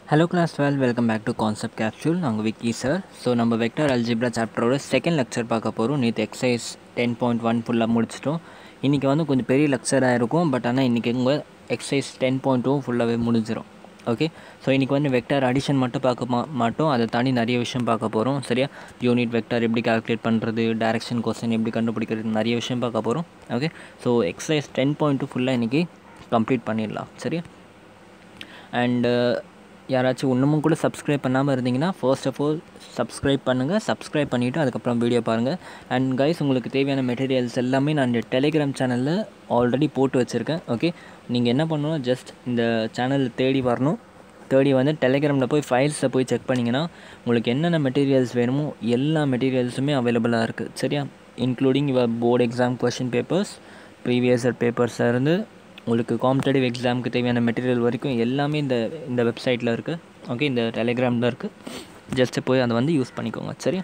hello class twelve welcome back to concept capsule நாங்கள் Vicky sir so நம்ம vector algebra சாப்டரோட second lecture பார்க்க போகிறோம் நேற்று எக்ஸசைஸ் டென் பாயிண்ட் ஒன் ஃபுல்லாக முடிச்சிட்டோம் இன்றைக்கி வந்து கொஞ்சம் பெரிய லெக்சராக இருக்கும் பட் ஆனால் இன்றைக்கி உங்கள் எக்ஸசைஸ் டென் பாயிண்ட் டூ ஃபுல்லாகவே முடிஞ்சிடும் ஓகே ஸோ இன்றைக்கி வந்து வெக்டர் அடிஷன் மட்டும் பார்க்க மா மாட்டோம் அதை தாண்டி நிறைய விஷயம் பார்க்க போகிறோம் சரியா யூனிட் வெக்டர் எப்படி கால்குலேட் பண்ணுறது டேரக்ஷன் கொஸ்டின் எப்படி கண்டுபிடிக்கிறது நிறைய விஷயம் பார்க்க போகிறோம் okay so exercise ten point two ஃபுல்லாக இன்றைக்கி கம்ப்ளீட் பண்ணிடலாம் சரியா அண்டு யாராச்சும் இன்னமும் கூட சப்ஸ்கிரைப் பண்ணாமல் இருந்தீங்கன்னா ஃபர்ஸ்ட் ஆஃப் ஆல் சப்ஸ்கிரைப் பண்ணுங்கள் சப்ஸ்கிரைப் பண்ணிவிட்டு அதுக்கப்புறம் வீடியோ பாருங்கள் அண்ட் கைஸ் உங்களுக்கு தேவையான மெட்டீரியல்ஸ் எல்லாமே நான் இந்த டெலிகிராம் சேனலில் ஆல்ரெடி போட்டு வச்சுருக்கேன் ஓகே நீங்கள் என்ன பண்ணணும் ஜஸ்ட் இந்த சேனல் தேடி வரணும் தேடி வந்து டெலிகிராமில் போய் ஃபைல்ஸை போய் செக் பண்ணிங்கன்னா உங்களுக்கு என்னென்ன மெட்டீரியல்ஸ் வேணுமோ எல்லா மெட்டீரியல்ஸுமே அவைலபிளாக இருக்குது சரியா including your board exam question papers previous பேப்பர்ஸாக இருந்து உங்களுக்கு காம்படேட்டிவ் எக்ஸாமுக்கு தேவையான மெட்டீரியல் வரைக்கும் எல்லாமே இந்த இந்த வெப்சைட்டில் இருக்குது ஓகே இந்த டெலிகிராமில் இருக்குது ஜஸ்ட்டு போய் அதை வந்து யூஸ் பண்ணிக்கோங்க சரியா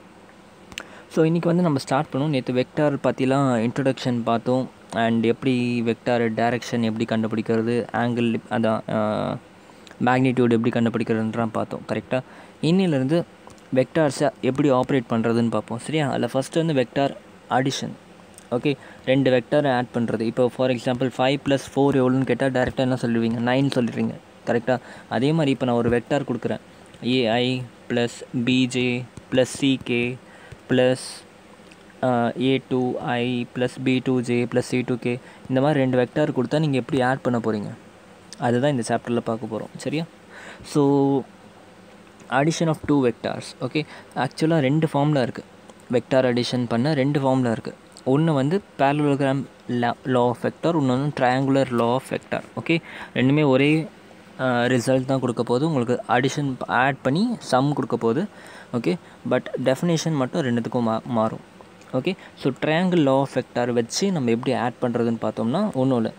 ஸோ இன்றைக்கி வந்து நம்ம ஸ்டார்ட் பண்ணுவோம் நேற்று வெக்டார் பற்றிலாம் இன்ட்ரொடக்ஷன் பார்த்தோம் அண்ட் எப்படி வெக்டார் டேரெக்ஷன் எப்படி கண்டுபிடிக்கிறது ஆங்கிள் அதான் மேக்னிடியூட் எப்படி கண்டுபிடிக்கிறதுன்றான் பார்த்தோம் கரெக்டாக இன்னிலேருந்து வெக்டார்ஸை எப்படி ஆப்ரேட் பண்ணுறதுன்னு பார்ப்போம் சரியா அதில் ஃபஸ்ட்டு வந்து வெக்டார் அடிஷன் ஓகே ரெண்டு வெக்டாரை ஆட் பண்ணுறது இப்போ for example five plus four எவ்வளோன்னு கேட்டால் டேரெக்டாக என்ன சொல்லுவீங்க நைன் சொல்லிடுவீங்க கரெக்டாக அதே மாதிரி இப்போ நான் ஒரு வெக்டார் கொடுக்குறேன் A I plus B J plus C K plus A two I plus B two J plus C two K இந்த மாதிரி ரெண்டு வெக்டார் கொடுத்தா நீங்கள் எப்படி ஆட் பண்ண போகிறீங்க அதுதான் இந்த சாப்டரில் பார்க்க போகிறோம் சரியா so addition of two vectors okay ஆக்சுவலாக ரெண்டு ஃபார்மில் இருக்குது வெக்டார் அடிஷன் பண்ண ரெண்டு ஃபார்மில் இருக்குது ஒன்று வந்து பேரலோகிராம் லா ஆஃப் வெக்டார் இன்னொன்று triangular law of vector okay ரெண்டுமே ஒரே ரிசல்ட் தான் கொடுக்க போகுது உங்களுக்கு அடிஷன் ஆட் பண்ணி சம் கொடுக்க போகுது ஓகே பட் டெஃபினேஷன் மட்டும் ரெண்டுத்துக்கும் மா மாறும் okay so triangle law of vector வச்சு நம்ம எப்படி ஆட் பண்ணுறதுன்னு பார்த்தோம்னா ஒன்றும் இல்லை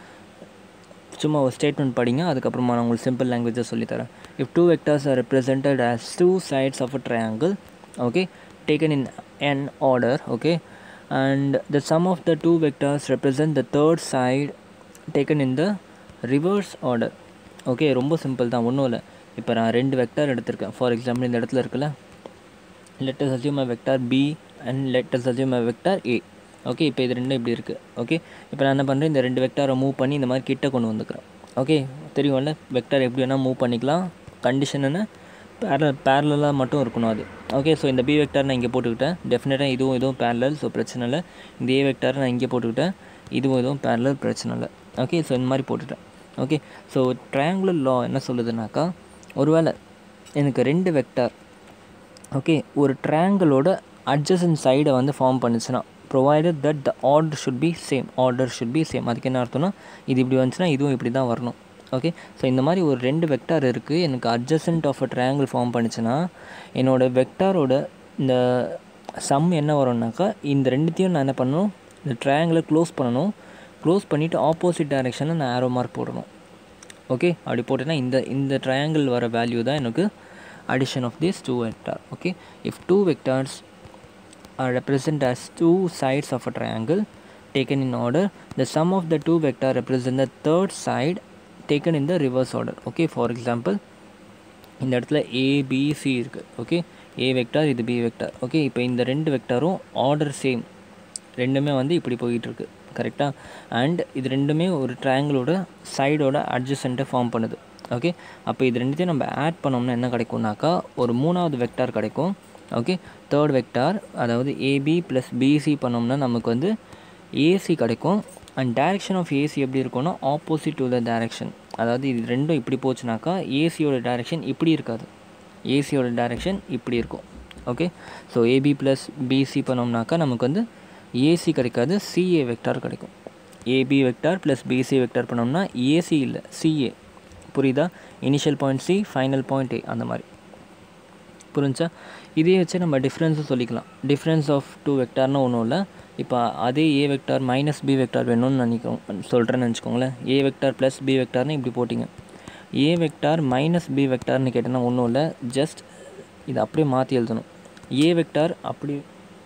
சும்மா ஒரு ஸ்டேட்மெண்ட் படிங்க அதுக்கப்புறமா நான் உங்களுக்கு சிம்பிள் லாங்குவேஜை சொல்லித்தரேன் if two vectors are represented as two sides of a triangle okay taken in an order okay and the sum of the two vectors represent the third side taken in the reverse order okay ரொம்ப simple தான் ஒன்றும் இல்லை இப்போ நான் ரெண்டு vector எடுத்திருக்கேன் for example இந்த இடத்துல இருக்குல்ல let us assume a vector B and let us assume a vector A okay இப்போ இது ரெண்டும் இப்படி இருக்குது ஓகே இப்போ நான் என்ன பண்ணுறேன் இந்த ரெண்டு வெக்டாரை மூவ் பண்ணி இந்த மாதிரி கிட்ட கொண்டு வந்துக்கிறேன் ஓகே தெரியும்ல வெக்டார் எப்படி வேணால் மூவ் பண்ணிக்கலாம் கண்டிஷன் என்ன பேரல் பேரலாக மட்டும் இருக்கணும் அது ஓகே ஸோ இந்த பி வெக்டார் நான் இங்கே போட்டுக்கிட்டேன் டெஃபினட்டாக இதுவும் இதுவும் பேரலல் ஸோ பிரச்சனை இல்லை இந்த ஏ வெக்டார் நான் இங்கே போட்டுக்கிட்டேன் இதுவும் இதுவும் பேரலல் பிரச்சனை இல்லை ஓகே ஸோ இந்த மாதிரி போட்டுட்டேன் ஓகே ஸோ ட்ரையாங்குலர் லா என்ன சொல்லுதுனாக்கா ஒருவேளை எனக்கு ரெண்டு வெக்டார் ஓகே ஒரு ட்ரையாங்கிளோட அட்ஜசன் சைடை வந்து ஃபார்ம் பண்ணுச்சுன்னா provided that the order should be same order should be same அதுக்கு என்ன அர்த்தம்னா இது இப்படி வந்துச்சுன்னா இதுவும் இப்படி தான் வரணும் ஓகே ஸோ இந்த மாதிரி ஒரு ரெண்டு வெக்டார் இருக்குது எனக்கு adjacent of a triangle form பண்ணிச்சுன்னா என்னோடய வெக்டாரோட இந்த சம் என்ன வரும்னாக்கா இந்த ரெண்டுத்தையும் நான் என்ன பண்ணணும் இந்த ட்ரையாங்கிளை க்ளோஸ் பண்ணணும் க்ளோஸ் பண்ணிவிட்டு ஆப்போசிட் டைரெக்ஷனில் நான் ஆரோ மார்க் போடணும் ஓகே அப்படி போட்டேன்னா இந்த இந்த ட்ரையாங்கிள் வர வேல்யூ தான் எனக்கு addition of this two vector okay if two vectors are represent as two sides of a triangle taken in order the sum of the two vector represent the third side taken in the reverse order okay for example இந்த இடத்துல ABC இருக்குது okay A vector இது B vector okay இப்போ இந்த ரெண்டு வெக்டாரும் order same ரெண்டுமே வந்து இப்படி போயிட்டுருக்கு கரெக்டாக அண்ட் இது ரெண்டுமே ஒரு ட்ரையாங்கிளோட சைடோட அட்ஜஸ்டண்ட்டை ஃபார்ம் பண்ணுது ஓகே அப்போ இது ரெண்டுத்தையும் நம்ம ஆட் பண்ணோம்னா என்ன கிடைக்கும்னாக்கா ஒரு மூணாவது வெக்டார் கிடைக்கும் ஓகே தேர்ட் வெக்டார் அதாவது ஏபி ப்ளஸ் பிசி பண்ணோம்னா நமக்கு வந்து ஏசி கிடைக்கும் அண்ட் டைரெக்ஷன் ஆஃப் ஏசி எப்படி இருக்கும்னா ஆப்போசிட் டு த டைரெக்ஷன் அதாவது இது ரெண்டும் இப்படி போச்சுனாக்கா ஏசியோட டைரெக்ஷன் இப்படி இருக்காது ஏசியோட டைரெக்ஷன் இப்படி இருக்கும் okay so AB plus BC பண்ணோம்னாக்கா நமக்கு வந்து ஏசி கிடைக்காது சிஏ வெக்டார் கிடைக்கும் AB vector plus BC vector பண்ணோம்னா ஏசி இல்லை சிஏ புரியுதா initial point C final point A அந்த மாதிரி புரிஞ்சா இதே வச்சு நம்ம டிஃப்ரென்ஸும் சொல்லிக்கலாம் டிஃப்ரென்ஸ் ஆஃப் டூ வெக்டார்னு ஒன்றும் இல்லை இப்போ அதே A vector minus B vector வேணும்னு நினைக்கிறோம் சொல்கிறேன்னு நினச்சிக்கோங்களேன் ஏ வெக்டார் ப்ளஸ் பி வெக்டார்னு இப்படி போட்டிங்க ஏ வெக்டார் மைனஸ் பி வெக்டார்னு கேட்டேன்னா ஒன்றும் இல்லை ஜஸ்ட் இதை அப்படியே மாற்றி எழுதணும் ஏ வெக்டார் அப்படி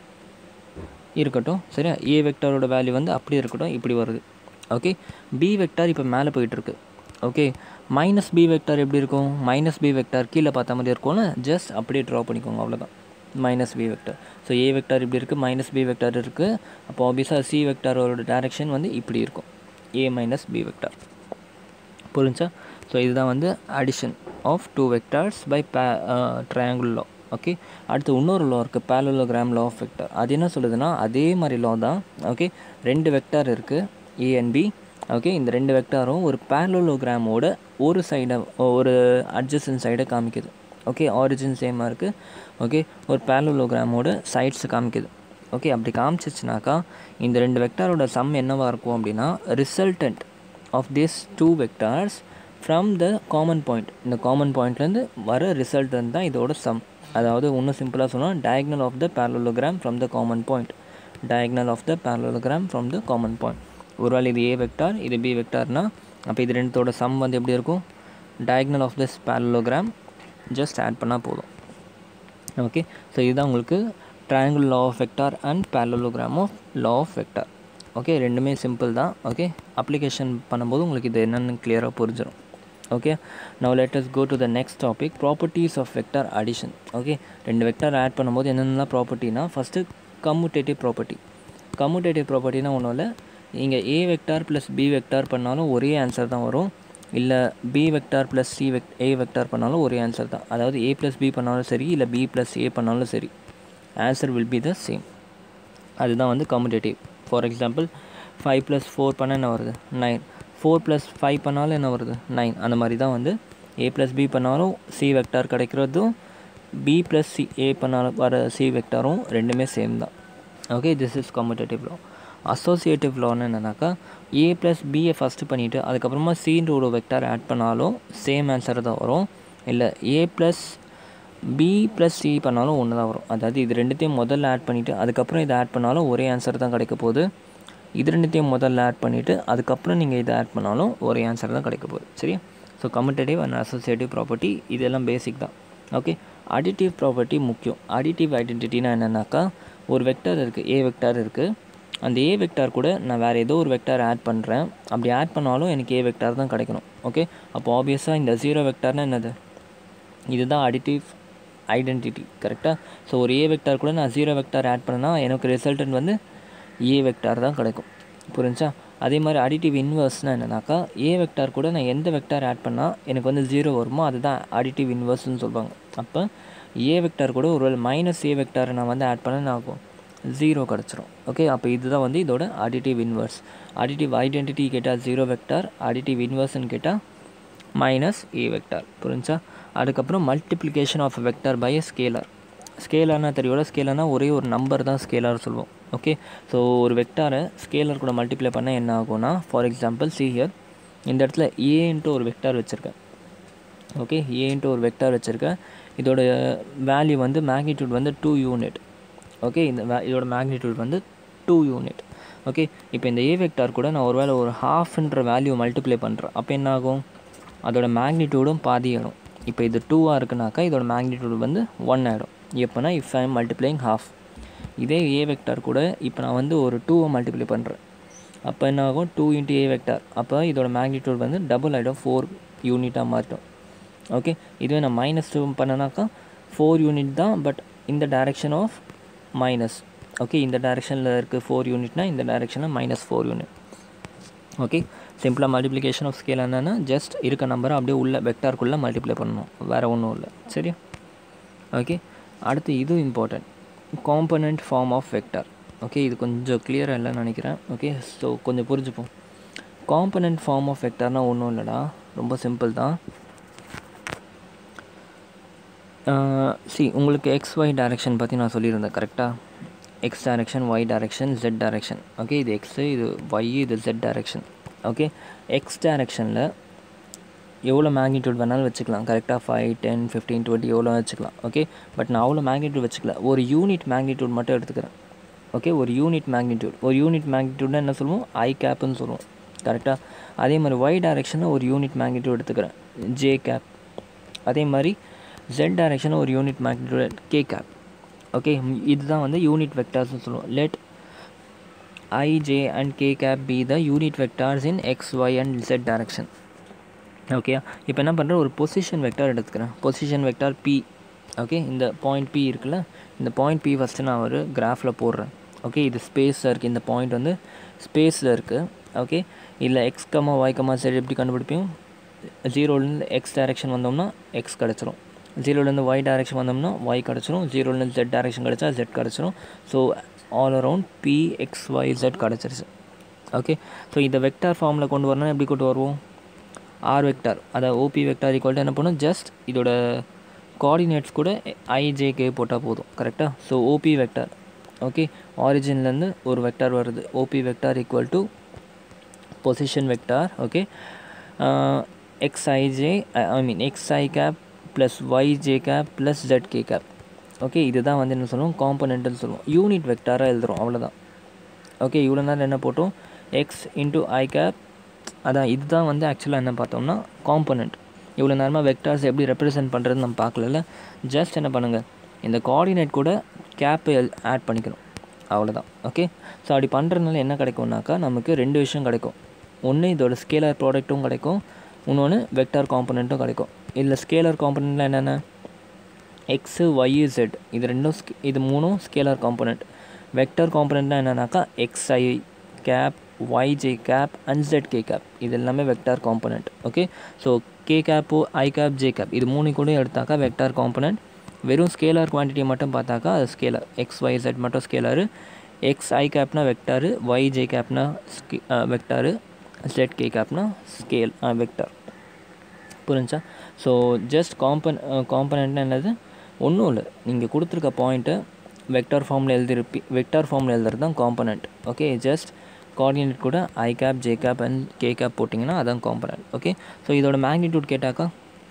இருக்கட்டும் சரியா ஏ வெக்டாரோட வேல்யூ வந்து அப்படி இருக்கட்டும் இப்படி வருது ஓகே பி வெக்டார் இப்போ மேலே போயிட்டுருக்கு ஓகே மைனஸ் பி வெக்டார் எப்படி இருக்கும் மைனஸ் பி வெக்டார் கீழே பார்த்த மாதிரி இருக்கும்ல ஜஸ்ட் அப்படியே ட்ரா பண்ணிக்கோங்க அவ்வளோதான் மைனஸ் பி வெக்டார் ஸோ ஏ வெக்டார் இப்படி இருக்குது மைனஸ் பி வெக்டார் இருக்குது அப்போ ஆப்வியஸாக சி வெக்டாரோட டேரெக்ஷன் வந்து இப்படி இருக்கும் ஏ மைனஸ் பி வெக்டார் புரிஞ்சா ஸோ இதுதான் வந்து addition of two vectors by பே ட்ரையாங்குல் லா ஓகே அடுத்து இன்னொரு லா இருக்குது பேலோலோகிராம் லா ஆஃப் வெக்டார் அது என்ன சொல்லுதுன்னா அதே மாதிரி லா தான் ஓகே ரெண்டு வெக்டார் இருக்குது ஏ அண்ட் பி ஓகே இந்த ரெண்டு வெக்டாரும் ஒரு பேலோலோகிராமோட ஒரு சைடை ஒரு அட்ஜஸ்டன் சைடை காமிக்குது ஓகே ஆரிஜின் சேமாக இருக்குது ஓகே ஒரு பேலோலோகிராமோட சைட்ஸ் காமிக்குது ஓகே அப்படி காமிச்சிச்சுனாக்கா இந்த ரெண்டு வெக்டாரோட சம் என்னவாக இருக்கும் அப்படின்னா resultant of this two vectors from the common point இந்த காமன் பாயிண்ட்லேருந்து வர ரிசல்டன் தான் இதோட சம் அதாவது இன்னும் சிம்பிளாக சொன்னால் diagonal of the parallelogram from the common point diagonal of the parallelogram from the common point ஒருவேளை இது ஏ வெக்டார் இது பி வெக்டார்னா அப்போ இது ரெண்டுத்தோட சம் வந்து எப்படி இருக்கும் diagonal of this parallelogram just add பண்ணால் போதும் ஓகே ஸோ இதுதான் உங்களுக்கு triangle law of vector and parallelogram of law of vector okay ரெண்டுமே சிம்பிள் தான் ஓகே அப்ளிகேஷன் பண்ணும்போது உங்களுக்கு இது என்னென்னு கிளியராக புரிஞ்சிடும் okay now let's go to the next topic properties of vector addition okay ரெண்டு வெக்டார் ஆட் பண்ணும்போது என்னென்னலாம் ப்ராப்பர்ட்டினா ஃபஸ்ட்டு கம்யூட்டேட்டிவ் ப்ராப்பர்ட்டி கம்யூட்டேட்டிவ் ப்ராப்பர்ட்டினா ஒன்றும் இல்லை இங்கே A vector plus B vector பண்ணாலும் ஒரே ஆன்சர் தான் வரும் இல்லை பி வெக்டார் ப்ளஸ் சி வெக் ஏ வெக்டார் பண்ணாலும் ஒரே ஆன்சர் தான் அதாவது ஏ ப்ளஸ் பி பண்ணாலும் சரி இல்லை பி ப்ளஸ் ஏ பண்ணாலும் சரி answer will be the same அதுதான் வந்து commutative for example five plus four பண்ணால் என்ன வருது நைன் ஃபோர் ப்ளஸ் ஃபைவ் பண்ணாலும் என்ன வருது நைன் அந்த மாதிரி தான் வந்து ஏ ப்ளஸ் பி பண்ணாலும் சி வெக்டார் கிடைக்கிறதும் பி ப்ளஸ் சி ஏ பண்ணாலும் வர சி வெக்டாரும் ரெண்டுமே சேம் தான் okay this is commutative law associative லான்னு என்னன்னாக்கா ஏ ப்ளஸ் பியை ஃபஸ்ட்டு பண்ணிவிட்டு அதுக்கப்புறமா சின்ற ஒரு வெக்டார் ஆட் பண்ணாலும் சேம் ஆன்சர் தான் வரும் இல்லை A plus B plus C பண்ணாலும் ஒன்று தான் வரும் அதாவது இது ரெண்டுத்தையும் முதல்ல ஆட் பண்ணிவிட்டு அதுக்கப்புறம் இதை ஆட் பண்ணாலும் ஒரே ஆன்சர் தான் கிடைக்க போகுது இது ரெண்டுத்தையும் முதல்ல ஆட் பண்ணிவிட்டு அதுக்கப்புறம் நீங்கள் இதை ஆட் பண்ணாலும் ஒரே ஆன்சர் தான் கிடைக்க போகுது சரியா so commutative and associative property இதெல்லாம் பேசிக் தான் ஓகே அடிட்டிவ் ப்ராப்பர்ட்டி முக்கியம் அடிட்டிவ் ஐடென்டிட்டினா என்னென்னாக்கா ஒரு வெக்டார் இருக்குது ஏ வெக்டார் இருக்குது அந்த ஏ வெக்டார் கூட நான் வேறு ஏதோ ஒரு வெக்டார் ஆட் பண்ணுறேன் அப்படி ஆட் பண்ணாலும் எனக்கு ஏ வெக்டார் தான் கிடைக்கணும் ஓகே அப்போ ஆப்வியஸாக இந்த ஜீரோ வெக்டார்னால் என்னது இதுதான் அடிட்டிவ் ஐடென்டிட்டி கரெக்டாக ஸோ ஒரு ஏ வெக்டார் கூட நான் ஜீரோ வெக்டார் ஆட் பண்ணேன்னா எனக்கு ரிசல்டன் வந்து ஏ வெக்டார் தான் கிடைக்கும் புரிஞ்சா அதே மாதிரி அடிட்டிவ் இன்வர்ஸ்னால் என்னன்னாக்கா ஏ வெக்டார் கூட நான் எந்த வெக்டார் ஆட் பண்ணால் எனக்கு வந்து ஜீரோ வருமோ அதுதான் அடிட்டிவ் இன்வர்ஸ்னு சொல்லுவாங்க அப்போ ஏ வெக்டார் கூட ஒரு மைனஸ் ஏ வெக்டாரை நான் வந்து ஆட் பண்ண ஆகும் ஜீரோ கிடச்சிரும் ஓகே அப்போ இதுதான் வந்து இதோட அடிட்டிவ் இன்வர்ஸ் அடிட்டிவ் ஐடென்டிட்டி கேட்டால் ஜீரோ வெக்டார் அடிட்டிவ் இன்வர்ஸ்னு கேட்டால் மைனஸ் ஏ வெக்டார் புரிஞ்சா அதுக்கப்புறம் multiplication of vector by scalar ஸ்கேலர்னா தெரியோட ஸ்கேலர்னா ஒரே ஒரு நம்பர் தான் ஸ்கேலர் சொல்லுவோம் ஓகே ஸோ ஒரு வெக்டாரை ஸ்கேலர் கூட மல்டிப்ளை பண்ணால் என்ன ஆகும்னா ஃபார் எக்ஸாம்பிள் சி ஹியர் இந்த இடத்துல ஏன்ட்டு ஒரு வெக்டார் வச்சுருக்கேன் ஓகே ஏன்ட்டு ஒரு வெக்டார் வச்சுருக்கேன் இதோட வேல்யூ வந்து மேக்னிடியூட் வந்து டூ யூனிட் ஓகே இந்த வே இதோட மேக்னிடியூட் வந்து டூ யூனிட் ஓகே இப்போ இந்த ஏ வெக்டார் கூட நான் ஒருவேளை ஒரு ஹாஃப்ன்ற வேல்யூ மல்டிப்ளை பண்ணுறேன் அப்போ என்ன ஆகும் அதோட மேக்னிடியூடும் பாதி ஆகிடும் இப்போ இது டூவாக இருக்குனாக்கா இதோட மேக்னிடியூட் வந்து ஒன் ஆகிடும் எப்போனா if I am multiplying half இதே ஏ வெக்டார் கூட இப்போ நான் வந்து ஒரு டூவை மல்டிப்ளை பண்ணுறேன் அப்போ என்ன ஆகும் டூ இன்ட்டு ஏ வெக்டார் அப்போ இதோட மேக்னிடியூட் வந்து டபுள் ஆகிடும் ஃபோர் யூனிட்டாக மாறிட்டோம் ஓகே இதுவே நான் மைனஸ் டூ பண்ணனாக்கா ஃபோர் யூனிட் தான் பட் இந்த டைரெக்ஷன் ஆஃப் மைனஸ் ஓகே இந்த டைரெக்ஷனில் இருக்குது ஃபோர் யூனிட்னா இந்த டைரெக்ஷனில் மைனஸ் ஃபோர் யூனிட் ஓகே சிம்பிளாக மல்டிப்ளிகேஷன் ஆஃப் ஸ்கேல் என்னென்னா ஜஸ்ட் இருக்க நம்பரை அப்படியே உள்ள வெக்டாருக்குள்ளே மல்டிப்ளை பண்ணணும் வேறு ஒன்றும் இல்லை சரியா ஓகே அடுத்து இது important component form of vector okay இது கொஞ்சம் கிளியராக இல்லைன்னு நினைக்கிறேன் ஓகே ஸோ கொஞ்சம் புரிஞ்சுப்போம் காம்பனண்ட் ஃபார்ம் ஆஃப் வெக்டார்னால் ஒன்றும் இல்லைடா ரொம்ப சிம்பிள் தான் சி உங்களுக்கு எக்ஸ் ஒய் டைரெக்ஷன் பற்றி நான் சொல்லியிருந்தேன் கரெக்டாக X direction Y direction Z direction okay இது எக்ஸு இது ஒய் இது ஜெட் டைரெக்ஷன் ஓகே எக்ஸ் டைரெக்ஷனில் எவ்வளோ மேக்னிடியூட் வேணாலும் வச்சுக்கலாம் கரெக்டாக ஃபைவ் டென் ஃபிஃப்டீன் டுவெண்ட்டி எவ்வளோ வச்சுக்கலாம் ஓகே பட் நான் அவ்வளோ மேக்னிடியூட் வச்சுக்கல ஒரு யூனிட் மேக்னிடியூட் மட்டும் எடுத்துக்கிறேன் ஓகே ஒரு யூனிட் மேக்னிடியூட் ஒரு யூனிட் மேக்னிடியூட்னா என்ன சொல்லுவோம் ஐ கேப்புன்னு சொல்லுவோம் கரெக்டாக அதே மாதிரி ஒய் டைரெக்ஷனில் ஒரு யூனிட் மேக்னிடியூட் எடுத்துக்கிறேன் ஜே கேப் அதே மாதிரி ஜெட் டைரெக்ஷனில் ஒரு unit magnitude K cap okay இதுதான் வந்து யூனிட் வெக்டார்ஸ்னு சொல்லுவோம் let I J and K cap be the unit vectors in X Y and Z direction okay இப்போ என்ன பண்ணுறேன் ஒரு பொசிஷன் வெக்டார் எடுத்துக்கிறேன் பொசிஷன் வெக்டார் பி ஓகே இந்த பாயிண்ட் பி இருக்குல்ல இந்த பாயிண்ட் பி ஃபஸ்ட்டு நான் ஒரு கிராஃபில் போடுறேன் ஓகே இது ஸ்பேஸில் இருக்குது இந்த பாயிண்ட் வந்து ஸ்பேஸில் இருக்குது ஓகே இல்லை X comma Y comma Z எப்படி கண்டுபிடிப்போம் ஜீரோலேருந்து எக்ஸ் டைரெக்ஷன் வந்தோம்னா எக்ஸ் கிடச்சிரும் ஜீரோலேருந்து ஒய் டைரெக்ஷன் வந்தோம்னா ஒய் கிடச்சிரும் ஜீரோலேருந்து ஜெட் டைரெக்ஷன் கிடச்சா ஜெட் கிடச்சிரும் so all around P X Y Z கிடச்சிருச்சு ஓகே ஸோ இதை வெக்டார் ஃபார்மில் கொண்டு வரணும்னா எப்படி கொண்டு வருவோம் ஆர் வெக்டார் அதை ஓபி வெக்டார் ஈக்குவல்ட்டு என்ன பண்ணும் ஜஸ்ட் இதோட கோஆர்டினேட்ஸ் கூட ஐஜேகே போட்டால் போதும் கரெக்டாக ஸோ ஓபி வெக்டார் ஓகே ஆரிஜின்லேருந்து ஒரு வெக்டார் வருது OP vector equal to position vector okay x i j I mean x i cap plus y j cap plus z k cap okay இதுதான் வந்து என்ன சொல்லுவோம் காம்பனண்ட்டுன்னு சொல்லுவோம் யூனிட் வெக்டாராக எழுதுகிறோம் அவ்வளோதான் ஓகே இவ்வளோ நேரம் என்ன போட்டோம் எக்ஸ் இன்ட்டு ஐ கேப் அதான் இதுதான் வந்து ஆக்சுவலாக என்ன பார்த்தோம்னா காம்பனண்ட் இவ்வளோ நேரமாக வெக்டார்ஸ் எப்படி ரெப்ரசென்ட் பண்ணுறதுன்னு நம்ம பார்க்கல ஜஸ்ட் என்ன பண்ணுங்கள் இந்த கோஆர்டினேட் கூட கேப்பை ஆட் பண்ணிக்கணும் அவ்வளோதான் ஓகே ஸோ அப்படி பண்ணுறதுனால என்ன கிடைக்கும்னாக்கா நமக்கு ரெண்டு விஷயம் கிடைக்கும் ஒன்று இதோட ஸ்கேலர் ப்ராடக்ட்டும் கிடைக்கும் இன்னொன்று வெக்டார் காம்பனண்ட்டும் கிடைக்கும் இதில் ஸ்கேலர் காம்பனண்ட்டில் என்னென்ன எக்ஸு ஒய்யு ஜெட் இது ரெண்டும் இது மூணும் ஸ்கேலர் காம்பனண்ட் வெக்டர் காம்பனண்ட்னா என்னன்னாக்கா x i cap y j cap and z k cap இது எல்லாமே vector component okay so k cap i cap J cap இது மூணு கூட எடுத்தாக்கா வெக்டார் காம்பனண்ட் வெறும் ஸ்கேலார் குவான்டிட்டியை மட்டும் பார்த்தாக்கா அது ஸ்கேலர் எக்ஸ் ஒய் ஜெட் மட்டும் ஸ்கேலரு எக்ஸ் ஐ கேப்னா வெக்டாரு ஒய் ஜே கேப்னா ஸ்கே வெக்டாரு ஜெட் கே கேப்னா ஸ்கேல் வெக்டார் புரிஞ்சா ஸோ ஜஸ்ட் காம்பன் காம்பனண்ட்னா என்னது ஒன்றும் இல்லை நீங்கள் கொடுத்துருக்க பாயிண்ட்டை வெக்டார் ஃபார்மில் எழுதிருப்பி வெக்டார் ஃபார்மில் எழுதுறது தான் காம்பனண்ட் ஓகே ஜஸ்ட் கோஆர்டினேட் கூட i cap J cap and K cap போட்டிங்கன்னா அதான் காம்பனண்ட் ஓகே ஸோ இதோட மேக்னிடியூட் கேட்டாக்கா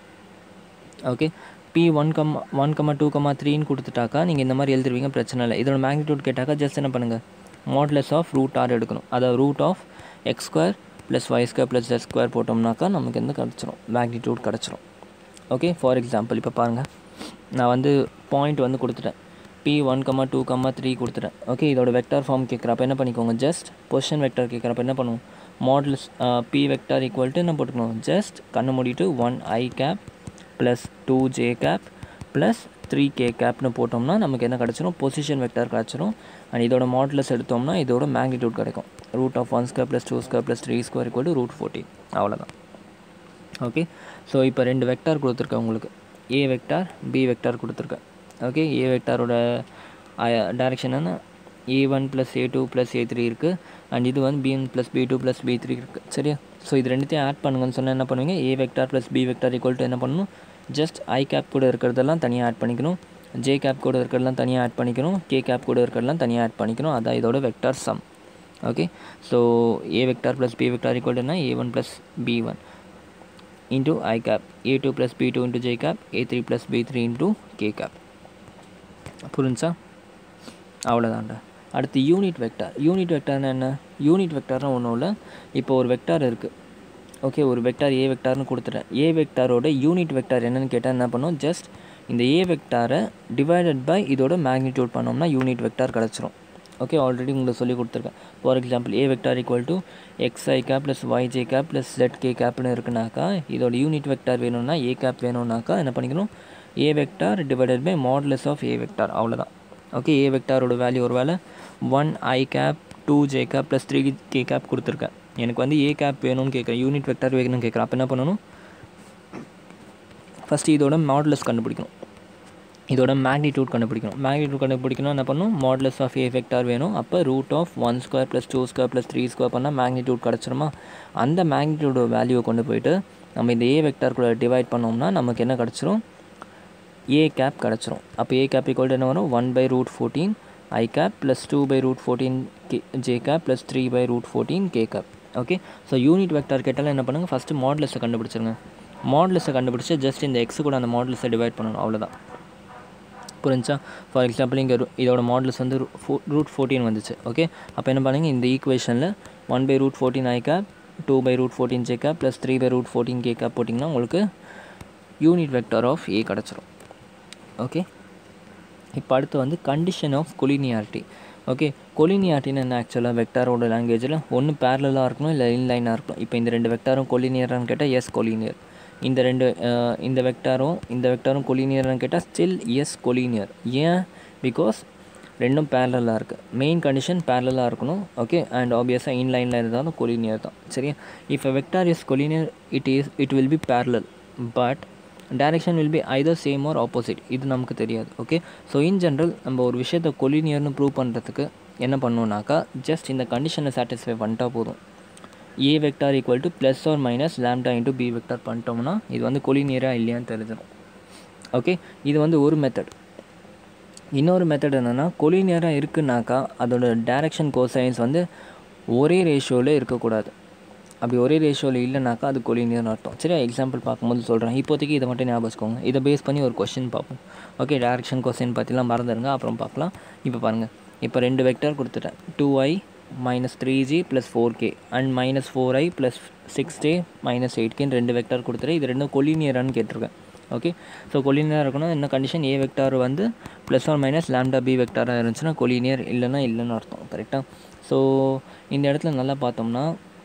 ஓகே பி ஒன் கம் ஒன் கமா டூ கமா த்ரீன்னு கொடுத்துட்டாக்கா நீங்கள் இந்த மாதிரி எழுதிருவீங்க பிரச்சனை இல்லை இதோட மேக்னிடியூட் கேட்டாக்கா ஜஸ்ட் என்ன பண்ணுங்கள் மாட்லெஸ் ஆஃப் ரூட் ஆர் எடுக்கணும் அதாவது root of x square plus Y square plus jet square போட்டோம்னாக்கா நமக்கு எந்த கிடச்சிரும் மேக்னிடியூட் கிடச்சிரும் ஓகே ஃபார் எக்ஸாம்பிள் இப்போ பாருங்கள் நான் வந்து பாயிண்ட் வந்து கொடுத்துட்டேன் p one comma two comma three கொடுத்துட்டேன் ஓகே இதோட வெக்டார் ஃபார்ம் கேட்குறப்ப என்ன பண்ணிக்கோங்க ஜஸ்ட் பொசிஷன் வெக்டார் கேட்குறப்ப என்ன பண்ணுவோம் modulus p vector equal to என்ன போட்டுக்கணும் ஜஸ்ட் கண்ணு மூடிட்டு ஒன் ஐ cap plus two J cap plus three k கேப்னு போட்டோம்னா நமக்கு என்ன கிடச்சிரும் பொசிஷன் வெக்டார் கிடச்சிரும் அண்ட் இதோட மாடலஸ் எடுத்தோம்னா இதோட மேக்னிடியூட் கிடைக்கும் root of one square plus two square plus three square equal to root fourteen அவ்வளோதான் ஓகே ஸோ இப்போ ரெண்டு வெக்டார் கொடுத்துருக்கேன் உங்களுக்கு ஏ வெக்டார் பி வெக்டார் கொடுத்துருக்கேன் ஓகே ஏ வெக்டாரோட டைரெக்ஷன் என்ன a one plus A two plus a three இருக்குது and இது வந்து b one plus B two plus b three இருக்குது சரியா ஸோ இது ரெண்டுத்தையும் ஆட் பண்ணுங்கன்னு சொன்னால் என்ன பண்ணுவீங்க a vector plus B vector equal to என்ன பண்ணணும் ஜஸ்ட் ஐ கேப் கூட இருக்கிறதெல்லாம் தனியாக ஆட் பண்ணிக்கணும் ஜே கேப் கூட இருக்கிறதெல்லாம் தனியாக ஆட் பண்ணிக்கணும் கே கேப் கூட இருக்கிறதெல்லாம் தனியாக ஆட் பண்ணிக்கணும் அதான் இதோட வெக்டார் சம் ஓகே ஸோ ஏ வெக்டார் ப்ளஸ் பி வெக்டார் ஈக்குவல்னா a one plus b one into i cap a2 plus b2 into j cap a3 plus b3 into k cap புரிஞ்சா அவ்வளோதான்டா அடுத்து unit vector unit வெக்டார்னா என்ன unit வெக்டார்னா ஒன்றும் இல்லை இப்போ ஒரு vector இருக்குது okay ஒரு வெக்டார் ஏ வெக்டார்னு கொடுத்துட்டேன் ஏ வெக்டாரோட யூனிட் வெக்டார் என்னன்னு கேட்டால் என்ன பண்ணும் ஜஸ்ட் இந்த ஏ வெக்டாரை டிவைடட் பை இதோட மேக்னிடியூட் பண்ணோம்னா யூனிட் வெக்டார் கிடச்சிரும் ஓகே ஆல்ரெடி உங்களுக்கு சொல்லி கொடுத்துருக்கேன் for example a vector equal to x i cap plus y j cap plus z k கேப்னு இருக்குனாக்கா இதோட யூனிட் வெக்டார் வேணும்னா ஏ கேப் வேணும்னாக்கா என்ன பண்ணிக்கணும் a vector divided by modulus of A vector அவ்வளோதான் ஓகே ஏ வெக்டாரோட வேல்யூ ஒரு வேலை ஒன் ஐ cap two J cap plus three K cap கொடுத்துருக்கேன் எனக்கு வந்து ஏ கேப் வேணும்னு கேட்குறேன் யூனிட் வெக்டார் வேணும்னு கேட்குறேன் அப்போ என்ன பண்ணணும் ஃபஸ்ட்டு இதோட மாடலஸ் கண்டுபிடிக்கணும் இதோட மேக்னிடியூட் கண்டுபிடிக்கணும் மேக்னிடியூட் கண்டுபிடிக்கணும் என்ன பண்ணும் மாடலஸ் ஆஃப் ஏ வெக்டார் வேணும் அப்போ root of one square plus two square plus three square பண்ணால் மேக்னிடியூட் கிடச்சிருமா அந்த மேக்னிடியூட வேல்யூவை கொண்டு போயிட்டு நம்ம இந்த ஏ வெக்டார் கூட டிவைட் பண்ணோம்னா நமக்கு என்ன கிடச்சிரும் ஏ கேப் கிடச்சிரும் அப்போ ஏ கேப் ஈக்குவல் என்ன வரும் one by root fourteen i cap plus two by root fourteen k j cap plus three by root fourteen k cap okay so unit vector கேட்டாலும் என்ன பண்ணுங்கள் ஃபஸ்ட்டு மாடலஸை கண்டுபிடிச்சிருங்க மாடலஸை கண்டுபிடிச்சி ஜஸ்ட் இந்த எக்ஸு கூட அந்த மாடலஸை டிவைட் பண்ணணும் அவ்வளோதான் புரிஞ்சா ஃபார் எக்ஸாம்பிள் இங்கே இதோட மாடல்ஸ் வந்து ரூட் ஃபோர்டீன் வந்துச்சு ஓகே அப்போ என்ன பண்ணுங்க இந்த ஈக்குவேஷனில் one by root fourteen i cap two by root fourteen j cap plus three by root fourteen k cap போட்டிங்கன்னா உங்களுக்கு யூனிட் வெக்டார் ஆஃப் ஏ கிடச்சிரும் ஓகே இப்போ அடுத்து வந்து கண்டிஷன் ஆஃப் கொலினியாரிட்டி ஓகே கொலினியாரிட்டின்னு என்ன ஆக்சுவலாக வெக்டாரோட லாங்குவேஜில் ஒன்று பேரலாக இருக்கணும் இல்லை இன்லைனாக இருக்கணும் இப்போ இந்த ரெண்டு வெக்டாரும் கொலினியரான்னு கேட்டால் எஸ் கொலினியர் இந்த ரெண்டு அஹ், இந்த வெக்டாரும் இந்த வெக்டாரும் கொலினியர்னு கேட்டால் ஸ்டில் எஸ் கொலினியர் ஏன் பிகாஸ் ரெண்டும் பேரலாக இருக்குது மெயின் கண்டிஷன் பேரலாக இருக்கணும் ஓகே அண்ட் ஆப்வியஸாக இன்லைனில் இருந்தாலும் கொலினியர் தான் சரியா if a vector is collinear it is it will be parallel but direction will be either same or opposite இது நமக்கு தெரியாது ஓகே ஸோ இன் ஜென்ரல் நம்ம ஒரு விஷயத்தை கொலினியர்னு ப்ரூவ் பண்ணுறதுக்கு என்ன பண்ணணும்னாக்கா ஜஸ்ட் இந்த கண்டிஷனை சாட்டிஸ்ஃபை பண்ணிட்டா போதும் ஏ vector equal to plus or minus lambda into b vector பண்ணிட்டோம்னா இது வந்து கொலினியராக இல்லையான்னு தெரிஞ்சிடும் ஓகே இது வந்து ஒரு மெத்தட் இன்னொரு மெத்தட் என்னென்னா கொலினியராக இருக்குனாக்கா அதோட டைரக்ஷன் கோசைன்ஸ் வந்து ஒரே ரேஷியோவில் இருக்கக்கூடாது அப்படி ஒரே ரேஷியோவில் இல்லைனாக்கா அது கொலினியர்னு அர்த்தம் சரியா எக்ஸாம்பிள் பார்க்கும்போது சொல்கிறேன் இப்போதைக்கு இதை மட்டும் ஞாபகம் வச்சுக்கோங்க இதை பேஸ் பண்ணி ஒரு கொஷின் பார்ப்போம் ஓகே டைரக்ஷன் கொஸ்டின் பற்றிலாம் மறந்துடுங்க அப்புறம் பார்க்கலாம் இப்போ பாருங்கள் இப்போ ரெண்டு வெக்டர் கொடுத்துட்டேன் two i minus three g plus four k and minus four i plus six j minus eight கேன்னு ரெண்டு வெக்டர் கொடுத்துட்டேன் இது ரெண்டும் கொலினியரான்னு கேட்டிருக்கேன் ஓகே ஸோ கொலினியர் இருக்கணும் என்ன கண்டிஷன் ஏ வெக்டார் வந்து plus or minus lambda b வெக்டாராக இருந்துச்சுன்னா கொலினியர் இல்லைன்னா இல்லைன்னு அர்த்தம் கரெக்டாக ஸோ இந்த இடத்துல நல்லா பார்த்தோம்னா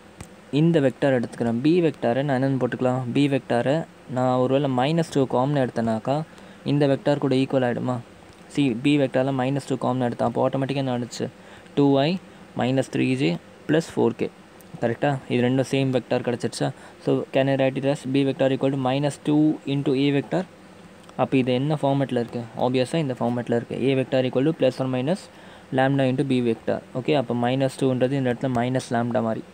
இந்த வெக்டார் எடுத்துக்கிறேன் பி வெக்டாரை நான் என்னென்னு போட்டுக்கலாம் பி வெக்டாரை நான் ஒருவேளை மைனஸ் டூ காமன் எடுத்தேனாக்கா இந்த வெக்டார் கூட ஈக்குவல் ஆகிடுமா சி பி வெக்டாரில் மைனஸ் டூ காமன் எடுத்தேன் அப்போ ஆட்டோமேட்டிக்காக என்ன ஆனிச்சு two i minus three j plus four k கரெக்டாக இது ரெண்டும் சேம் வெக்டார் கிடச்சிருச்சா so can I write it as b vector equal to minus two into a vector அப்போ இது என்ன ஃபார்மேட்டில் இருக்குது ஆப்வியஸாக இந்த ஃபார்மேட்டில் இருக்குது a vector equal to plus or minus lambda into b vector okay அப்போ மைனஸ் டூன்றது இந்த இடத்துல மைனஸ் லேம்டா மாதிரி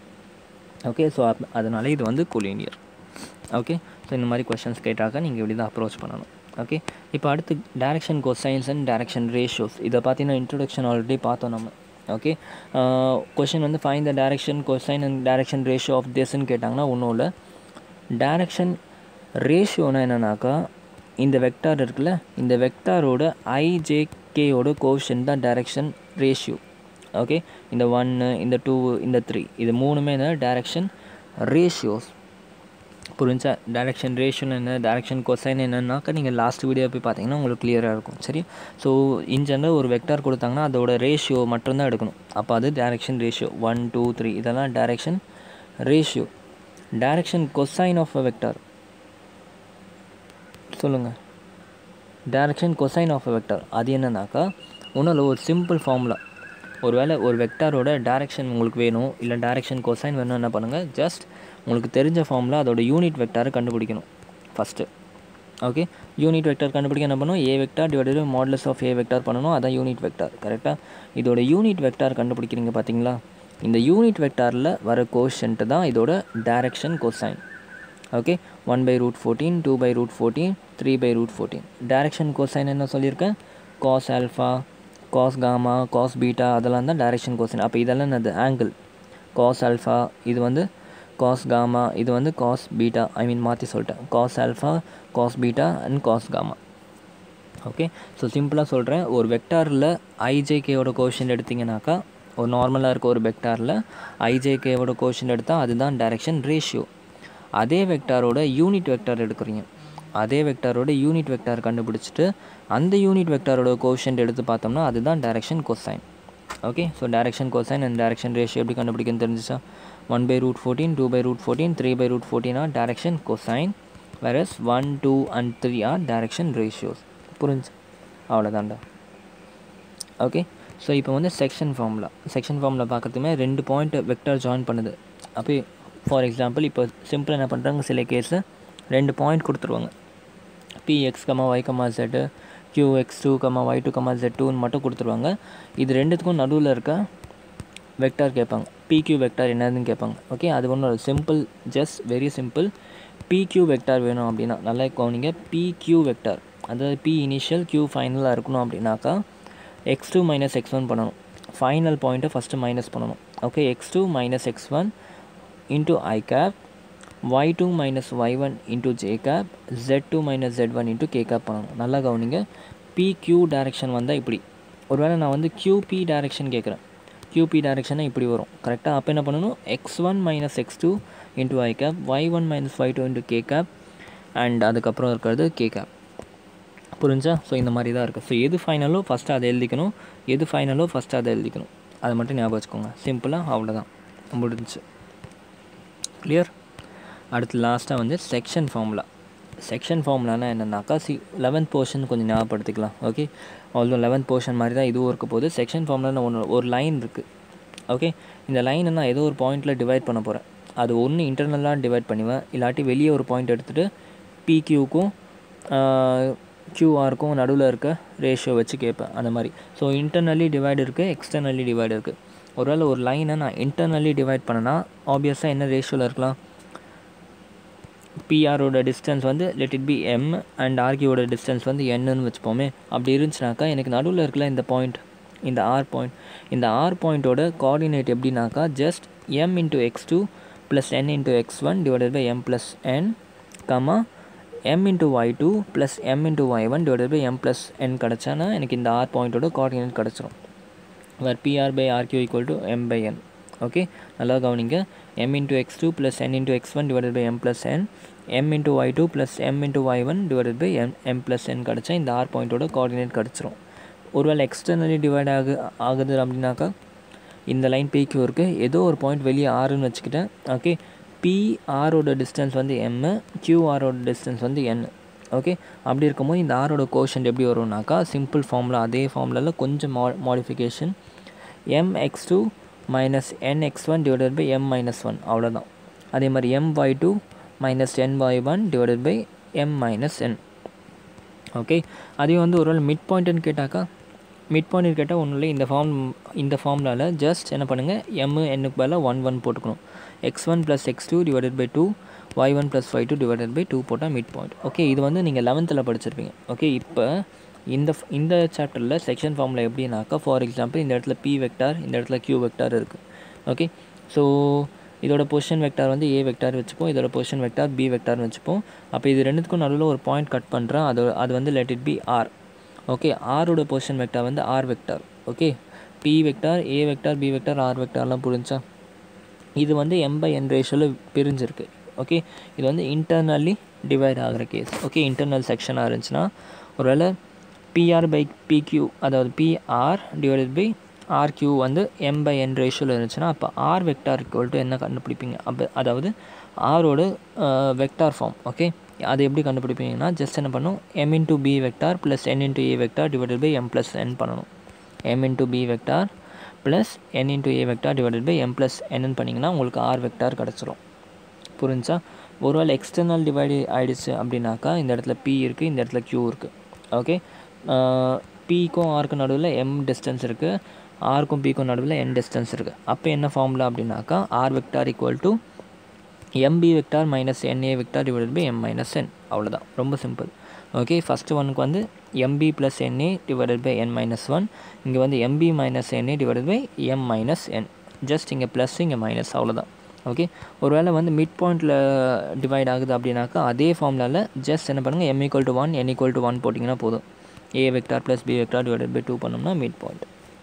ஓகே ஸோ அப் அதனால இது வந்து கொலினியர் ஓகே ஸோ இந்த மாதிரி கொஷின்ஸ் கேட்டாக்க நீங்கள் இப்படி தான் அப்ரோச் பண்ணணும் ஓகே இப்போ அடுத்து direction cosines and direction ratios இதை பார்த்தீங்கன்னா இன்ட்ரொடக்ஷன் ஆல்ரெடி பார்த்தோம் நம்ம ஓகே கொஷின் வந்து find the direction cosine and direction ratio of திஸ்ன்னு கேட்டாங்கன்னா ஒன்றும் இல்லை டைரக்ஷன் ரேஷியோனா என்னன்னாக்கா இந்த வெக்டார் இருக்குல்ல இந்த வெக்டாரோட ஐஜேகேயோட கோஷன் தான் டைரக்ஷன் ரேஷியோ ஓகே இந்த ஒன்று இந்த டூ இந்த த்ரீ இது மூணுமே என்ன டைரக்ஷன் ரேஷியோஸ் புரிஞ்சா டைரக்ஷன் ரேஷியோன்னு என்ன டைரக்ஷன் கொசைன் என்னன்னாக்கா நீங்கள் லாஸ்ட் வீடியோ போய் பார்த்தீங்கன்னா உங்களுக்கு கிளியராக இருக்கும் சரி ஸோ இன் ஜெனரல் ஒரு வெக்டார் கொடுத்தாங்கன்னா அதோட ரேஷியோ மட்டும்தான் எடுக்கணும் அப்போ அது direction ratio one two three இதெல்லாம் direction ratio direction cosine of a vector சொல்லுங்கள் direction cosine of a vector அது என்னன்னாக்கா ஒன்றும் ஒரு சிம்பிள் ஃபார்முலா ஒருவேளை ஒரு வெக்டாரோட டைரக்ஷன் உங்களுக்கு வேணும் இல்லை டைரக்ஷன் கொசைன் வேணும் என்ன பண்ணுங்கள் ஜஸ்ட் உங்களுக்கு தெரிஞ்ச ஃபார்முலா அதோட யூனிட் வெக்டாரை கண்டுபிடிக்கணும் ஃபஸ்ட்டு ஓகே யூனிட் வெக்டார் கண்டுபிடிக்க என்ன பண்ணணும் a vector divided modulus of A vector பண்ணணும் அதான் யூனிட் வெக்டார் கரெக்டாக இதோட யூனிட் வெக்டார் கண்டுபிடிக்கிறீங்க பார்த்தீங்களா இந்த யூனிட் வெக்டாரில் வர கோஷன்ட்டு தான் இதோட direction cosine okay one by root fourteen two by root fourteen three by root fourteen direction cosine என்ன சொல்லியிருக்கேன் cos alpha cos gamma cos beta அதெல்லாம் தான் டைரக்ஷன் கோசைன் அப்போ இதெல்லாம் என்னது ஆங்கிள் காஸ் ஆல்ஃபா இது வந்து காஸ் காமா இது வந்து காஸ் பீட்டா ஐ மீன் மாற்றி சொல்லிட்டேன் cos alpha cos beta and cos gamma okay so சிம்பிளாக சொல்கிறேன் ஒரு வெக்டாரில் ஐஜேகேயோட கோஷன் எடுத்திங்கனாக்கா ஒரு நார்மலாக இருக்க ஒரு வெக்டாரில் ஐஜேகேவோட கோஷன் எடுத்தால் அதுதான் டைரக்ஷன் ரேஷியோ அதே வெக்டாரோட யூனிட் வெக்டார் எடுக்கிறீங்க அதே வெக்டாரோட யூனிட் வெக்டார் கண்டுபிடிச்சிட்டு அந்த யூனிட் வெக்டாரோட கோஷன் எடுத்து பார்த்தோம்னா அதுதான் direction cosine okay so direction cosine and direction ratio எப்படி கண்டுபிடிக்கன்னு தெரிஞ்சிச்சா one by root fourteen two by root fourteen three by root fourteen are direction cosine whereas one two and three are direction ratios புரிஞ்சு அவ்வளோதான்டா okay so இப்போ வந்து section formula section formula பார்க்குறதுமே ரெண்டு point vector join பண்ணுது அப்போ for example இப்போ சிம்பிளாக என்ன பண்ணுறாங்க சில கேஸில் ரெண்டு பாயிண்ட் கொடுத்துருவாங்க p x comma Y comma z q x two comma y two comma z டூன்னு மட்டும் கொடுத்துருவாங்க இது ரெண்டுத்துக்கும் நடுவில் இருக்க வெக்டார் கேட்பாங்க பிக்யூ வெக்டார் என்னதுன்னு கேட்பாங்க ஓகே அது ஒன்றும் simple just very simple PQ vector வேணும் அப்படின்னா நல்லா கவனிங்க பிக்யூ வெக்டார் அதாவது பி இனிஷியல் கியூ ஃபைனலாக இருக்கணும் அப்படின்னாக்கா x two minus X one பண்ணணும் ஃபைனல் பாயிண்ட்டை ஃபஸ்ட்டு மைனஸ் பண்ணணும் okay x two minus X one into ஐ cap y two minus Y one into J cap z two minus z one into k cap பண்ணணும் நல்லா கவனிங்க பிக்யூ direction வந்தால் இப்படி ஒருவேளை நான் வந்து கியூபி டேரெக்ஷன் கேட்குறேன் கியூபி டேரெக்ஷனை இப்படி வரும் கரெக்டாக அப்போ என்ன பண்ணணும் x one minus X two into I cap y one minus y two into k cap and அதுக்கப்புறம் இருக்கிறது கே கேப் புரிஞ்சா ஸோ இந்த மாதிரி தான் இருக்குது ஸோ எது ஃபைனலோ ஃபஸ்ட்டு அதை எழுதிக்கணும் எது ஃபைனலோ ஃபஸ்ட்டு அதை எழுதிக்கணும் அதை மட்டும் ஞாபகம் வச்சுக்கோங்க சிம்பிளாக அவ்வளோதான் முடிஞ்சுச்சு கிளியர் அடுத்து லாஸ்ட்டாக வந்து செக்ஷன் ஃபார்முலா செக்ஷன் ஃபார்முலானா என்னென்னாக்கா சி லெவன்த் போர்ஷன் கொஞ்சம் ஞாபகப்படுத்திக்கலாம் ஓகே ஆல்தோ லெவன்த் போர்ஷன் மாதிரி தான் இதுவும் இருக்க போகுது செக்ஷன் ஃபார்முலான்னு ஒன்று ஒரு லைன் இருக்குது ஓகே இந்த லைனை நான் ஏதோ ஒரு பாயிண்டில் டிவைட் பண்ண போகிறேன் அது ஒன்று இன்டர்னலாக டிவைட் பண்ணுவேன் இல்லாட்டி வெளியே ஒரு பாயிண்ட் எடுத்துகிட்டு பிக்யூக்கும் கியூஆருக்கும் நடுவில் இருக்க ரேஷியோ வச்சு கேட்பேன் அந்த மாதிரி ஸோ இன்டர்னலி டிவைட் இருக்குது எக்ஸ்டர்னலி டிவைட் இருக்குது ஒருவேளை ஒரு லைனை நான் இன்டர்னலி டிவைட் பண்ணேன்னா ஆப்வியஸாக என்ன ரேஷியோவில் இருக்கலாம் பிஆரோட டிஸ்டன்ஸ் வந்து let it be m and ஆர்கியோட டிஸ்டன்ஸ் வந்து என்னன்னு வச்சுப்போமே அப்படி இருந்துச்சுனாக்கா எனக்கு நடுவில் இருக்கல இந்த பாயிண்ட் இந்த ஆர் பாயிண்ட் இந்த ஆர் பாயிண்ட்டோட கோஆர்டினேட் எப்படின்னாக்கா just m into x two plus n into x one divided by M plus n comma m into y two plus m into y one divided by M plus n கிடச்சானா எனக்கு இந்த r பாயிண்ட்டோட coordinate கிடச்சிரும் where PR by RQ equal to m by n okay நல்லா கவனிங்க m into x2 plus n into x1 divided by m plus n m into y2 plus m into y1 divided by m m plus n கிடச்சா இந்த r பாயிண்ட்டோட coordinate கிடச்சிரும் ஒருவேளை externally divide ஆகு ஆகுது அப்படின்னாக்கா இந்த லைன் பிக்யூ இருக்குது ஏதோ ஒரு பாயிண்ட் வெளியே ஆறுன்னு வச்சுக்கிட்டேன் ஓகே பிஆரோட டிஸ்டன்ஸ் வந்து எம் கியூஆரோட டிஸ்டன்ஸ் வந்து என் ஓகே அப்படி இருக்கும்போது இந்த ஆரோட கோஷன் எப்படி வரும்னாக்கா சிம்பிள் ஃபார்முலா அதே ஃபார்முலாவில் கொஞ்சம் மா modification m x two minus n x one divided by M minus one அவ்வளோதான் அதே மாதிரி m y two minus n y one divided by M minus n okay அதே வந்து ஒரு மிட் பாயிண்ட்டுன்னு கேட்டாக்கா மிட் பாயிண்ட் கேட்டால் ஒன்றும் இல்லை இந்த ஃபார்ம் இந்த ஃபார்முலாவில் ஜஸ்ட் என்ன பண்ணுங்கள் எம் என்னுக்கு பதிலாக ஒன் ஒன் போட்டுக்கணும் x one plus x two divided by two y one plus Y two divided by two போட்டால் மிட் பாயிண்ட் ஓகே இது வந்து நீங்கள் லெவன்த்தில் படிச்சிருப்பீங்க ஓகே இப்போ இந்த இந்த சாப்டரில் செக்ஷன் ஃபார்மில் எப்படின்னாக்கா ஃபார் எக்ஸாம்பிள் இந்த இடத்துல பி வெக்டார் இந்த இடத்துல கியூ வெக்டார் இருக்குது ஓகே ஸோ இதோட பொசிஷன் வெக்டார் வந்து ஏ வெக்டார் வச்சுப்போம் இதோட பொசிஷன் வெக்டார் பி வெக்டார்னு வச்சுப்போம் அப்போ இது ரெண்டுத்துக்கும் நடுவில் ஒரு பாயிண்ட் கட் பண்ணுறேன் அது அது வந்து let it be r okay ஆரோட பொசிஷன் வெக்டார் வந்து r vector okay p vector ஏ வெக்டார் பி வெக்டார் ஆர் வெக்டார்லாம் புரிஞ்சா இது வந்து எம் பை என் ரேஷியோவில் பிரிஞ்சிருக்கு ஓகே இது வந்து இன்டர்னலி டிவைட் ஆகிற கேஸ் ஓகே இன்டர்னல் செக்ஷனாக இருந்துச்சுன்னா ஒருவேளை பிஆர் பை பிக்யூ அதாவது பிஆர் டிவைடட் பை ஆர்கியூ வந்து எம் பை என் ரேஷியோவில் இருந்துச்சுன்னா அப்போ ஆர் வெக்டார் ஈக்குவல் டு என்ன கண்டுபிடிப்பீங்க அப்போ அதாவது ஆரோட வெக்டார் ஃபார்ம் ஓகே அது எப்படி கண்டுபிடிப்பீங்கன்னா ஜஸ்ட் என்ன பண்ணும் M into B vector plus N into A vector divided by M plus N பண்ணணும் M into B vector plus N into A vector divided by M plus என்னன்னு பண்ணிங்கன்னா உங்களுக்கு R vector கிடச்சிரும் புரிஞ்சா ஒருவேளை எக்ஸ்டர்னல் டிவைடு ஆகிடுச்சு அப்படின்னாக்கா இந்த இடத்துல பி இருக்குது இந்த இடத்துல க்யூ இருக்குது ஓகே பிக்கும் ஆருக்கும் நடுவில் எம் டிஸ்டன்ஸ் இருக்குது ஆருக்கும் பிக்கும் நடுவில் என் டிஸ்டன்ஸ் இருக்குது அப்போ என்ன ஃபார்முலா அப்படின்னாக்கா R vector equal to MB vector minus NA vector divided by M minus N அவ்வளோதான் ரொம்ப சிம்பிள் ஓகே ஃபஸ்ட்டு ஒனுக்கு வந்து MB plus NA divided by N minus one இங்கே வந்து MB minus NA divided by M minus N just இங்கே plus இங்கே minus அவ்வளோதான் okay ஒருவேளை வந்து மிட் பாயிண்டில் டிவைட் ஆகுது அப்படின்னாக்கா அதே ஃபார்முலாவில் ஜஸ்ட் என்ன பண்ணுங்கள் M equal to one N equal to one போட்டிங்கன்னா போதும் ஏ vector plus B vector divided by two பண்ணோம்னா மிட் பாயிண்ட்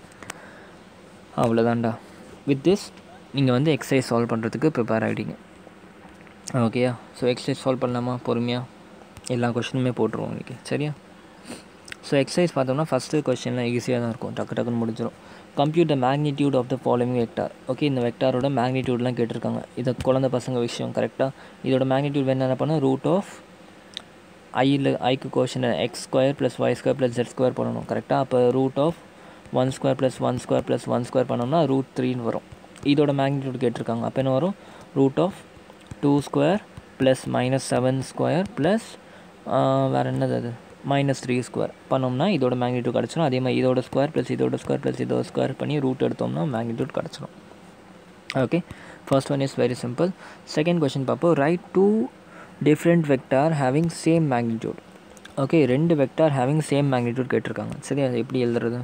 அவ்வளோதான்டா வித் திஸ் நீங்கள் வந்து எக்ஸசைஸ் சால்வ் பண்ணுறதுக்கு ப்ரிப்பேர் ஆகிட்டீங்க ஓகேயா ஸோ எக்ஸசைஸ் சால்வ் பண்ணலாமா பொறுமையாக எல்லா கொஷினுமே போட்டுருவோம் இன்றைக்கி சரியா ஸோ எக்ஸசைஸ் பார்த்தோம்னா ஃபஸ்ட்டு கொஷின்லாம் ஈஸியாக தான் இருக்கும் டக்கு டக்குன்னு முடிஞ்சிடும் compute the magnitude of the following vector okay இந்த வெக்டாரோட மேக்னிடியூட்லாம் கேட்டிருக்காங்க இதை குழந்த பசங்க விஷயம் கரெக்டாக இதோட மேக்னிடியூட் என்ன பண்ணால் ரூட் ஆஃப் ஐயில் ஐக்கு question X square plus Y square plus jet square பண்ணணும் கரெக்டாக அப்போ root of one square plus one square plus one square பண்ணோம்னா ரூட் த்ரீன்னு வரும் இதோட மேக்னிடியூட் கேட்டிருக்காங்க அப்போ என்ன வரும் root of two square plus minus seven square plus வேறு என்னது அது மைனஸ் த்ரீ ஸ்கொயர் பண்ணோம்னா இதோட மேக்னிடியூட் கிடச்சிரும் அதே மாதிரி இதோட ஸ்கொயர் ப்ளஸ் இதோட ஸ்கொயர் ப்ளஸ் இதோட ஸ்கொயர் பண்ணி ரூட் எடுத்தோம்னா மேக்னிடியூட் கிடச்சிரும் okay first one is very simple second question பார்ப்போம் write two different vector having same magnitude okay ரெண்டு வெக்டார் ஹேவிங் சேம் மேக்னிடியூட் கேட்டிருக்காங்க சரி அது எப்படி எழுதுறது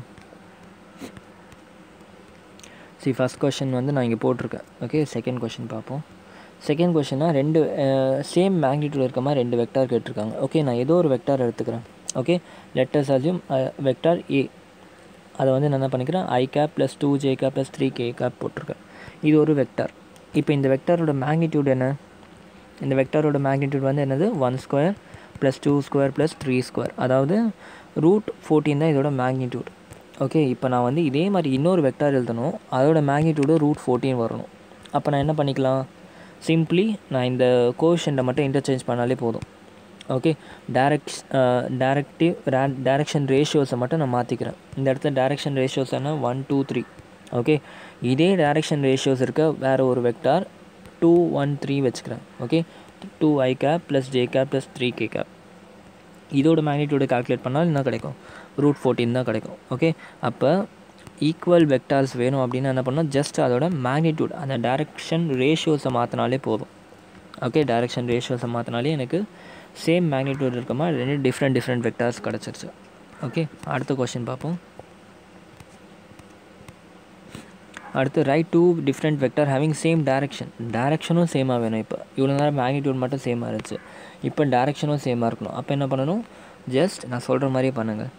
சி ஃபஸ்ட் கொஷின் வந்து நான் இங்கே போட்டிருக்கேன் ஓகே செகண்ட் கொஷின் பார்ப்போம் செகண்ட் கொஷின்னா ரெண்டு சேம் மேக்னிடியூட் இருக்க மாதிரி ரெண்டு வெக்டார் கேட்டிருக்காங்க ஓகே நான் ஏதோ ஒரு வெக்டார் எடுத்துக்கிறேன் okay let us assume vector A அதை வந்து நான் என்ன பண்ணிக்கிறேன் I cap plus two J cap plus three K cap போட்டிருக்கேன் இது ஒரு வெக்டார் இப்போ இந்த வெக்டாரோட மேக்னிடியூட் என்ன இந்த வெக்டாரோட மேக்னிடியூட் வந்து என்னது one square plus two square plus three square அதாவது ரூட் ஃபோர்டீன் தான் இதோட மேக்னிடியூட் ஓகே இப்போ நான் வந்து இதே மாதிரி இன்னொரு வெக்டார் எழுதணும் அதோட மேக்னிடியூடு ரூட் ஃபோர்டீன் வரணும் அப்போ நான் என்ன பண்ணிக்கலாம் சிம்ப்ளி நான் இந்த கோஷன்ட்டை மட்டும் இன்டர்சேஞ்ச் பண்ணாலே போதும் ஓகே டேரக்ட் டேரக்டிவ் டேரக்ஷன் ரேஷியோஸை மட்டும் நான் மாற்றிக்கிறேன் இந்த இடத்துல டேரக்ஷன் ரேஷியோஸ் என்ன ஒன் டூ த்ரீ ஓகே இதே டேரக்ஷன் ரேஷியோஸ் இருக்க வேறு ஒரு வெக்டார் டூ ஒன் த்ரீ வச்சுக்கிறேன் ஓகே டூ ஐ cap plus J cap plus three K cap இதோட மேக்னிடியூடை கால்குலேட் பண்ணால் என்ன கிடைக்கும் ரூட் ஃபோர்டீன் தான் கிடைக்கும் ஓகே அப்போ ஈக்குவல் வெக்டார்ஸ் வேணும் அப்படின்னா என்ன பண்ணால் ஜஸ்ட் அதோட மேக்னிடியூட் அந்த டைரக்ஷன் ரேஷியோஸை மாற்றினாலே போதும் ஓகே டைரக்ஷன் ரேஷியோஸை மாற்றினாலே எனக்கு சேம் மேக்னிடியூட் இருக்க மாதிரி ரெண்டு டிஃப்ரெண்ட் டிஃப்ரெண்ட் வெக்டார்ஸ் கிடச்சிருச்சு ஓகே அடுத்த கொஷின் பார்ப்போம் அடுத்து write two different vector having same direction டேரக்ஷனும் சேமாக வேணும் இப்போ இவ்வளோ நேரம் மேக்னிடியூட் மட்டும் சேமாக இருந்துச்சு இப்போ டேரக்ஷனும் சேமாக இருக்கணும் அப்போ என்ன பண்ணணும் ஜஸ்ட் நான் சொல்கிற மாதிரியே பண்ணுங்கள்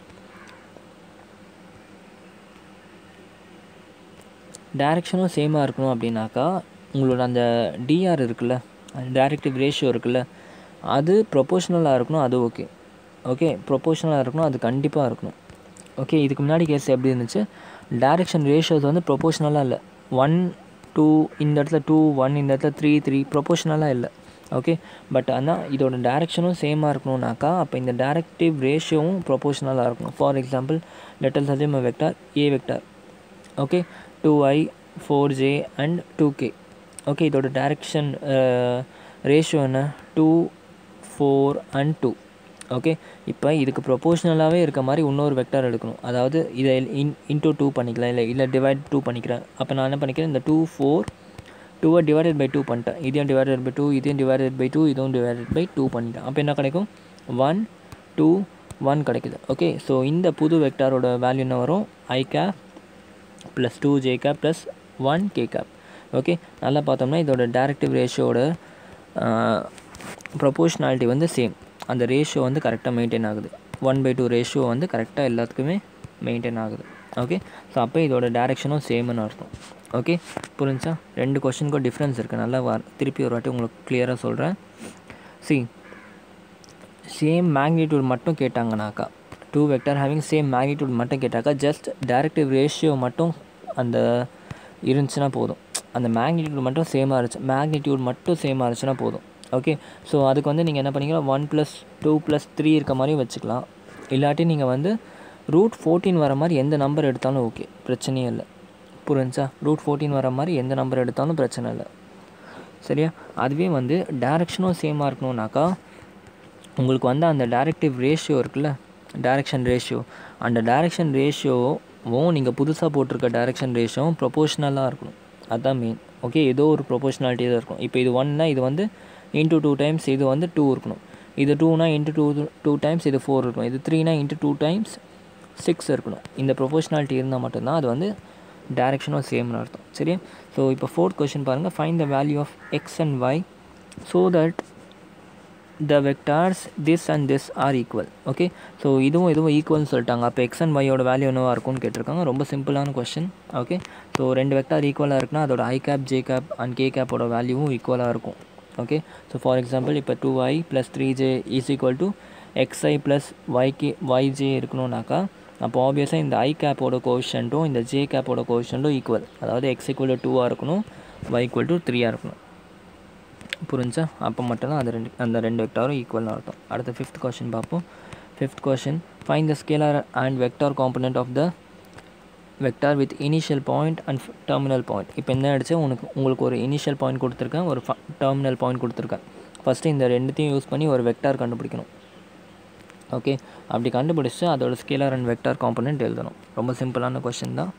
டேரக்ஷனும் சேமாக இருக்கணும் அப்படின்னாக்கா உங்களோட அந்த டிஆர் இருக்குல்ல டேரக்டிவ் ரேஷியோ இருக்குல்ல அது ப்ரொபோஷ்னலாக இருக்கணும் அது ஓகே ஓகே ப்ரொபோஷ்னலாக இருக்கணும் அது கண்டிப்பாக இருக்கணும் ஓகே இதுக்கு முன்னாடி கேஸ் எப்படி இருந்துச்சு டேரக்ஷன் ரேஷியோஸ் வந்து ப்ரொபோஷ்னலாக இல்லை ஒன் டூ இந்த இடத்துல டூ ஒன் இந்த இடத்துல த்ரீ த்ரீ ப்ரொபோஷ்னலாக இல்லை ஓகே பட் ஆனால் இதோட டேரக்ஷனும் சேமாக இருக்கணும்னாக்கா அப்போ இந்த டேரக்டிவ் ரேஷியோவும் ப்ரொபோஷ்னலாக இருக்கணும் for example let us assume vector A vector okay two I four J and two K okay இதோட டேரக்ஷன் ரேஷியோ என்ன two four and two okay இப்போ இதுக்கு ப்ரொபோஷ்னலாகவே இருக்க மாதிரி இன்னொரு வெக்டார் எடுக்கணும் அதாவது இதை இன் இன்டூ டூ பண்ணிக்கலாம் இல்லை இல்லை டிவைட் டூ பண்ணிக்கிறேன் அப்போ நான் என்ன பண்ணிக்கிறேன் இந்த டூ ஃபோர் டூவை டிவைடட் பை டூ பண்ணிட்டேன் இதையும் டிவைடட் பை டூ இதையும் டிவைடட் பை டூ இதுவும் டிவைடட் பை டூ பண்ணிட்டேன் அப்போ என்ன கிடைக்கும் ஒன் டூ ஒன் கிடைக்குது ஓகே ஸோ இந்த புது வெக்டாரோட வேல்யூ என்ன வரும் I cap plus two J cap plus one K cap okay நல்லா பார்த்தோம்னா இதோட டேரக்டிவ் ரேஷியோட ப்ரொபோஷ்னாலிட்டி வந்து சேம் அந்த ரேஷியோ வந்து கரெக்டாக மெயின்டைன் ஆகுது ஒன் பை டூ ரேஷியோ வந்து கரெக்டாக எல்லாத்துக்குமே மெயின்டைன் ஆகுது ஓகே ஸோ அப்போ இதோட டேரெக்ஷனும் சேம்னு அர்த்தம் ஓகே புரிஞ்சா ரெண்டு கொஷனுக்கும் டிஃப்ரென்ஸ் இருக்குது நல்லா வா திருப்பி ஒரு வாட்டி உங்களுக்கு கிளியராக சொல்கிறேன் சி சேம் மேக்னிடியூட் மட்டும் கேட்டாங்கனாக்கா two vector having same magnitude மட்டும் கேட்டாக்கா ஜஸ்ட் டேரக்டிவ் ரேஷியோ மட்டும் அந்த இருந்துச்சுன்னா போதும் அந்த மேக்னிடியூட் மட்டும் சேமாக இருந்துச்சு மேக்னிடியூட் மட்டும் சேமாக இருந்துச்சுன்னா போதும் ஓகே ஸோ அதுக்கு வந்து நீங்கள் என்ன பண்ணிக்கலாம் one plus two plus three இருக்க மாதிரியும் வச்சுக்கலாம் இல்லாட்டி நீங்கள் வந்து ரூட் ஃபோர்டீன் வர மாதிரி எந்த நம்பர் எடுத்தாலும் ஓகே பிரச்சனையே இல்லை புரிஞ்சா ரூட் ஃபோர்டீன் வர மாதிரி எந்த நம்பர் எடுத்தாலும் பிரச்சனை இல்லை சரியா அதுவே வந்து டேரெக்ஷனும் சேமாக இருக்கணும்னாக்கா உங்களுக்கு வந்து அந்த டேரக்டிவ் ரேஷியோ இருக்குல்ல டேரெக்ஷன் ரேஷியோ அந்த டேரெக்ஷன் ரேஷியோவும் நீங்கள் புதுசாக போட்டிருக்க டேரெக்ஷன் ரேஷியோவும் ப்ரொபோஷ்னலாக இருக்கணும் அதுதான் மெயின் ஓகே ஏதோ ஒரு ப்ரொபோஷ்னாலிட்டி தான் இருக்கும் இப்போ இது ஒன்னா இது வந்து இன்ட்டு டூ டைம்ஸ் இது வந்து டூ இருக்கணும் இது டூனா இன்ட்டு டூ டூ டைம்ஸ் இது ஃபோர் இருக்கணும் இது த்ரீனா இன்ட்டு டூ டைம்ஸ் சிக்ஸ் இருக்கணும் இந்த ப்ரொபோஷ்னாலிட்டி இருந்தால் மட்டும்தான் அது வந்து டேரெக்ஷனும் சேம்னு அர்த்தம் சரியா ஸோ இப்போ ஃபோர்த் கொஷின் பாருங்கள் find the value of X and Y so that the vectors this and this are equal okay so இதுவும் இதுவும் ஈக்குவல்னு சொல்லிட்டாங்க அப்போ எக்ஸ் அண்ட் ஒய்யோட வேல்யூ என்னவாக இருக்கும்னு கேட்டிருக்காங்க ரொம்ப சிம்பிளான கொஷின் ஓகே ஸோ ரெண்டு வெக்டார் ஈக்குவலாக இருக்குன்னா அதோட I cap J cap and K கேப்போட வேல்யூவும் ஈக்குவலாக இருக்கும் ஓகே ஸோ ஃபார் எக்ஸாம்பிள் இப்போ two I plus three J is equal to XI plus YK YJ இருக்கணும்னாக்கா அப்போ ஆப்வியஸாக இந்த ஐ கேப்போட கோஷன்ட்டும் இந்த ஜே கேப்போட கோஷன்ட்டும் ஈக்குவல் அதாவது எக்ஸ் ஈக்குவல் டு டூவாக இருக்கணும் ஒய் ஈக்குவல் டு த்ரீயாக இருக்கணும் புரிஞ்சா அப்போ மட்டும்தான் அது ரெண்டு அந்த ரெண்டு வெக்டாரும் ஈக்குவல்னு அர்த்தம் அடுத்த ஃபிஃப்த் கொஷின் பார்ப்போம் fifth question find the scalar and vector component of the vector with initial point and terminal point இப்போ என்ன ஆயிடுச்சு உனக்கு உங்களுக்கு ஒரு இனிஷியல் பாயிண்ட் கொடுத்துருக்கேன் ஒரு டெர்மினல் பாயிண்ட் கொடுத்துருக்கேன் ஃபஸ்ட்டு இந்த ரெண்டுத்தையும் யூஸ் பண்ணி ஒரு வெக்டார் கண்டுபிடிக்கணும் ஓகே அப்படி கண்டுபிடிச்சு அதோட ஸ்கேலர் அண்ட் வெக்டார் காம்பனண்ட் எழுதணும் ரொம்ப சிம்பிளான கொஷின் தான்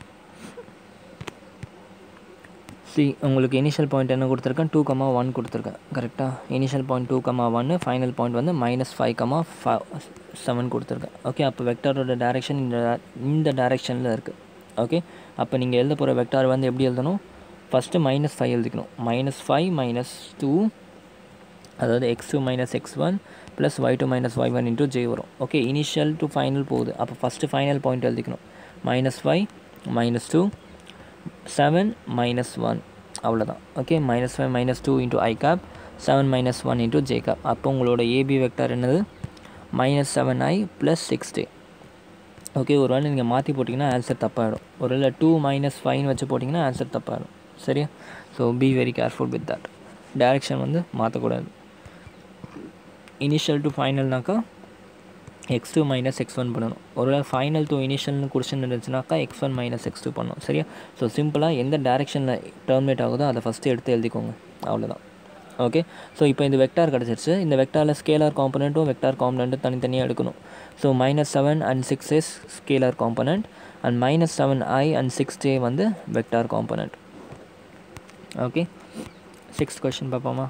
சி உங்களுக்கு இனிஷியல் பாயிண்ட் என்ன கொடுத்துருக்கேன் டூ கமா ஒன் கொடுத்துருக்கேன் கரெக்டாக இனிஷியல் பாயிண்ட் டூ கமா ஒன்று ஃபைனல் பாயிண்ட் வந்து மைனஸ் ஃபைவ் கமா செவன் கொடுத்துருக்கேன் ஓகே அப்போ வெக்டாரோட டேரெக்ஷன் இந்த இந்த டேரெக்ஷனில் இருக்குது ஓகே அப்போ நீங்கள் எழுத போகிற வெக்டார் வந்து எப்படி எழுதணும் ஃபஸ்ட்டு மைனஸ் ஃபைவ் எழுதிக்கணும் மைனஸ் ஃபைவ் மைனஸ் டூ அதாவது X two minus X one plus Y two minus Y one into J வரும் ஓகே இனிஷியல் டு ஃபைனல் போகுது அப்போ ஃபஸ்ட்டு ஃபைனல் பாயிண்ட் எழுதிக்கணும் minus five minus two seven minus one அவ்வளோதான் okay minus five minus two into ஐ cap seven minus one into J cap அப்போ உங்களோட AB vector என்னது minus seven I plus six day okay ஒரு வேளை நீங்கள் மாற்றி போட்டிங்கன்னா ஆன்சர் தப்பாகிடும் ஒரு வேளை டூ மைனஸ் ஃபைவ்னு வச்சு போட்டிங்கன்னா ஆன்சர் தப்பாகிடும் சரியா so be very careful with that direction வந்து மாற்றக்கூடாது இனிஷியல் டு ஃபைனல்னாக்கா X two minus X one பண்ணணும் ஒருவேளை ஃபைனல் டு இனிஷியல்னு கொஸ்டின் இருந்துச்சுனாக்கா X one minus X two பண்ணணும் சரியா ஸோ சிம்பிளாக எந்த டேரெக்ஷனில் டெர்மினேட் ஆகுதோ அதை ஃபஸ்ட்டு எடுத்து எழுதிக்கோங்க அவ்வளோதான் ஓகே ஸோ இப்போ இந்த வெக்டார் கிடச்சிருச்சு இந்த வெக்டாரில் ஸ்கேலார் காம்பனண்ட்டும் வெக்டார் காம்பனண்ட்டும் தனித்தனியாக எடுக்கணும் so minus seven and six is scalar component and minus seven I and six J வந்து vector component okay sixth question பார்ப்போமா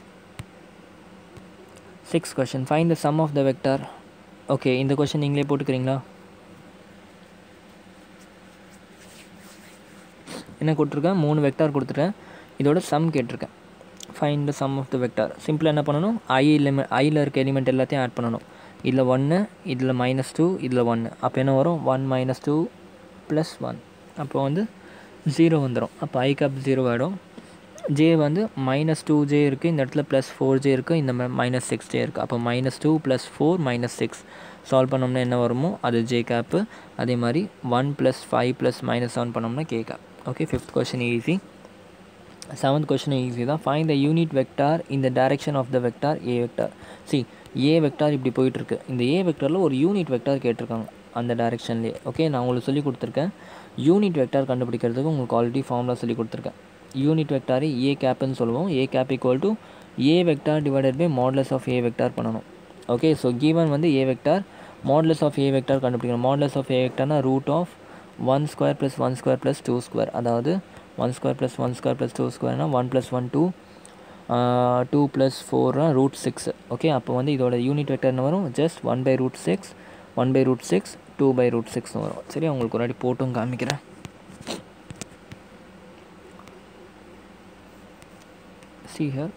six question find the sum of the vector okay இந்த question நீங்களே போட்டுக்கிறீங்களா என்ன கொடுத்துருக்கேன் மூணு வெக்டார் கொடுத்துருக்கேன் இதோட சம் கேட்டிருக்கேன் find the sum of the vector சிம்பிளாக என்ன பண்ணணும் ஐ எலிமெண்ட் ஐயில் இருக்க எலிமெண்ட் எல்லாத்தையும் ஆட் பண்ணணும் இதில் ஒன்று இதில் மைனஸ் டூ இதில் ஒன்று அப்போ என்ன வரும் one minus two plus one அப்போ வந்து ஜீரோ வந்துடும் அப்போ ஐ கப் ஜீரோ ஆகிடும் ஜே வந்து மைனஸ் டூ ஜே இருக்குது இந்த இடத்துல ப்ளஸ் ஃபோர் ஜே இருக்குது இந்த மைனஸ் சிக்ஸ் ஜே இருக்குது அப்போ minus two plus four minus six solve பண்ணோம்னா என்ன வருமோ அது ஜே கேப்பு அதே மாதிரி one plus five plus minus seven பண்ணோம்னா K cap okay fifth question easy seventh question easy தான் ஃபைன் த யூனிட் வெக்டார் இந்த direction of the vector A vector see A vector இப்படி போயிட்டுருக்கு இந்த ஏ வெக்டாரில் ஒரு யூனிட் வெக்டார் கேட்டிருக்காங்க அந்த டைரெக்ஷன்லேயே ஓகே நான் உங்களுக்கு சொல்லி கொடுத்துருக்கேன் யூனிட் வெக்டார் கண்டுபிடிக்கிறதுக்கு உங்களுக்கு ஆல்ரெடி ஃபார்முலா சொல்லி கொடுத்துருக்கேன் யூனிட் வெக்டார் ஏ கேப்னு சொல்லுவோம் A cap equal to A vector divided by modulus of A vector பண்ணணும் ஓகே ஸோ கிவன் வந்து ஏ vector modulus of A vector கண்டுபிடிக்கணும் மாடலஸ் ஆஃப் ஏ வெக்டார்னா root of one square plus one square plus two square அதாவது one square plus one square plus two ஸ்கொயர்னா one plus one two two plus ஃபோர்னா root six okay அப்போ வந்து இதோட unit vector என்ன வரும் just one by root six one by root six two by root சிக்ஸ்னு வரும் சரி உங்களுக்கு ஒரு வாட்டி போட்டும் காமிக்கிறேன் சி ஹர்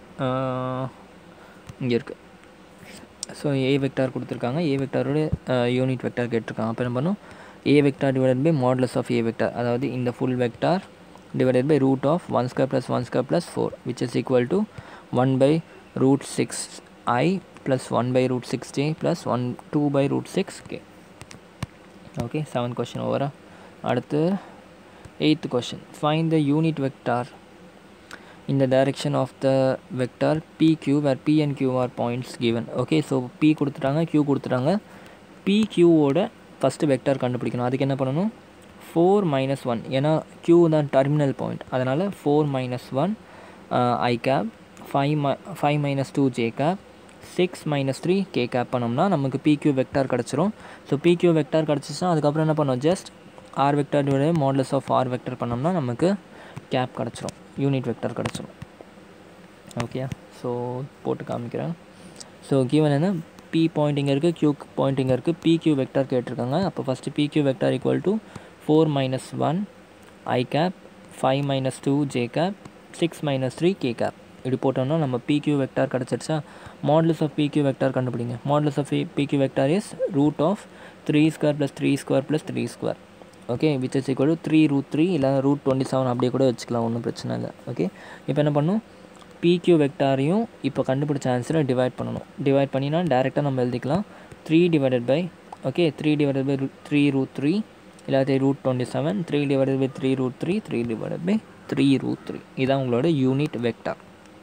இங்கே இருக்குது ஸோ ஏ வெக்டார் கொடுத்துருக்காங்க ஏ வெக்டாரோட யூனிட் வெக்டார் கேட்டிருக்காங்க அப்போ என்ன பண்ணும் A vector divided by modulus of A vector அதாவது இந்த full vector divided by root of 1 square plus 1 square plus 4 which is equal to 1 by root 6 i plus 1 by root 6j plus 1 2 by root 6 k okay seventh question over அடுத்து eighth question find the unit vector in the direction of the vector pq where p and q are points given okay so p கொடுத்துட்டாங்க q கொடுத்துட்டாங்க pq ஓட first vector கண்டுபிடிக்கணும் அதுக்கு என்ன பண்ணணும் four minus one ஏன்னா Q தான் terminal point அதனால் four minus one I cap five my five minus two J cap six minus three K cap பண்ணோம்னா நமக்கு பிக்யூ வெக்டார் கிடச்சிரும் ஸோ பிக்யூ வெக்டார் கிடச்சிச்சுன்னா அதுக்கப்புறம் என்ன பண்ணோம் just R vector divide modulus of R vector பண்ணோம்னா நமக்கு கேப் கிடச்சிரும் யூனிட் வெக்டார் கிடச்சிரும் ஓகே ஸோ போட்டு காமிக்கிறேன் ஸோ கிவன் என்ன பி பாயிண்டிங் இருக்குது க்யூ பாயிண்டிங் இருக்குது பிக்யூ வெக்டார் கேட்டிருக்காங்க அப்போ first PQ vector equal to four minus one I cap five minus two J cap six minus three K cap இப்படி போட்டோம்னா நம்ம பிக்யூ வெக்டார் கிடச்சிருச்சா மாடலஸ் ஆஃப் பிக்யூ வெக்டார் கண்டுபிடிங்க modulus of PQ vector is root of three square plus three square plus three square okay which is equal to three root three இல்லை root twenty seven அப்படியே கூட வச்சுக்கலாம் ஒன்றும் பிரச்சனை இல்லை okay இப்போ என்ன பண்ணும் பிக்யூ வெக்டாரையும் இப்போ கண்டுபிடிச்ச ஆன்சரை டிவைட் பண்ணணும் டிவைட் பண்ணினா டேரெக்டாக நம்ம எழுதிக்கலாம் three divided by okay three divided by three root three இல்லாட்டி root twenty seven three divided by three root three three divided by three root three இதான் உங்களோட unit vector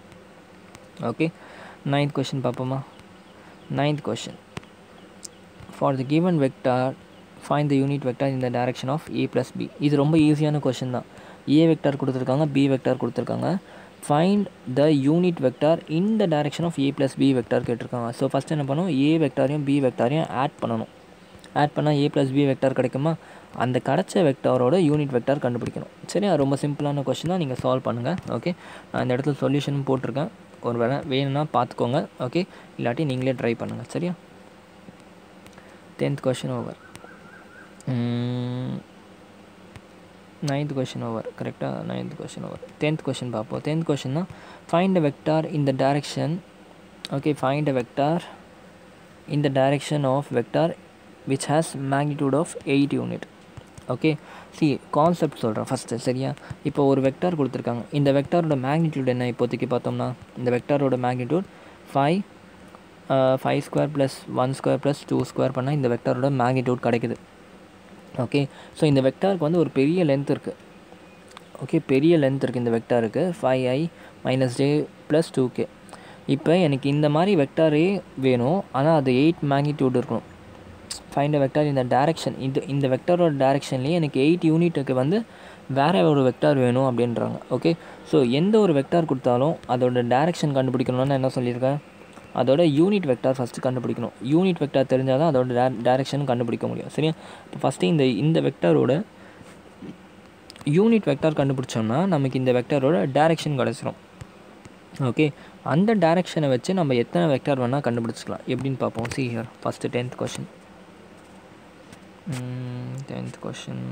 okay ninth question பார்ப்போமா ninth question for the given vector find the unit vector in the direction of a plus b இது ரொம்ப ஈஸியான question தான் a vector கொடுத்துருக்காங்க B vector கொடுத்துருக்காங்க find the unit vector in the direction of a plus B vector கேட்டிருக்காங்க so first என்ன பண்ணணும் a வெக்டாரையும் பி வெக்டாரையும் ஆட் பண்ணணும் ஆட் பண்ணால் ஏ ப்ளஸ் பி வெக்டார் கிடைக்குமா அந்த கிடச்ச வெக்டாரோட யூனிட் வெக்டார் கண்டுபிடிக்கணும் சரி அது ரொம்ப சிம்பிளான கொஷின் தான் நீங்கள் சால்வ் பண்ணுங்கள் ஓகே நான் இந்த இடத்துல சொல்யூஷன் போட்டிருக்கேன் ஒரு வேளை வேணும்னா பார்த்துக்கோங்க ஓகே இல்லாட்டி நீங்களே ட்ரை பண்ணுங்கள் சரியா tenth question over ninth question over கரெக்டாக ninth question over tenth question பார்ப்போம் டென்த் கொஷின்னா find a vector in the direction okay find a vector in the direction of vector which has magnitude of eight unit okay see concept சொல்கிறேன் first சரியா இப்போ ஒரு vector கொடுத்துருக்காங்க இந்த வெக்டாரோட magnitude என்ன இப்போதைக்கு பார்த்தோம்னா இந்த வெக்டாரோட magnitude five five square plus one square plus two square பண்ணால் இந்த வெக்டாரோட மேக்னிடியூட் கிடைக்குது ஓகே ஸோ இந்த வெக்டாருக்கு வந்து ஒரு பெரிய லென்த் இருக்குது ஓகே பெரிய லென்த் இருக்குது இந்த வெக்டாருக்கு five i minus j plus two k இப்போ எனக்கு இந்த மாதிரி வெக்டாரே வேணும் ஆனால் அது எயிட் மேக்னிடியூட் இருக்கணும் ஃபைண்ட் வெக்டார் இந்த டேரெக்ஷன் இது இந்த வெக்டாரோட டேரெக்ஷன்லேயே எனக்கு எயிட் யூனிட்டுக்கு வந்து வேறு ஒரு வெக்டார் வேணும் அப்படின்றாங்க ஓகே ஸோ எந்த ஒரு வெக்டார் கொடுத்தாலும் அதோட டேரெக்ஷன் கண்டுபிடிக்கணும்னு என்ன சொல்லியிருக்கேன் அதோட யூனிட் வெக்டார் ஃபஸ்ட்டு கண்டுபிடிக்கணும் யூனிட் வெக்டார் தெரிஞ்சால் தான் அதோட டே டேரெக்ஷன் கண்டுபிடிக்க முடியும் சரியா இப்போ ஃபஸ்ட்டு இந்த இந்த வெக்டாரோட யூனிட் வெக்டார் கண்டுபிடிச்சோம்னா நமக்கு இந்த வெக்டாரோட டேரெக்ஷன் கிடச்சிரும் ஓகே அந்த டேரெக்ஷனை வச்சு நம்ம எத்தனை வெக்டார் வேணால் கண்டுபிடிச்சிக்கலாம் எப்படின்னு பார்ப்போம் see here first tenth question tenth question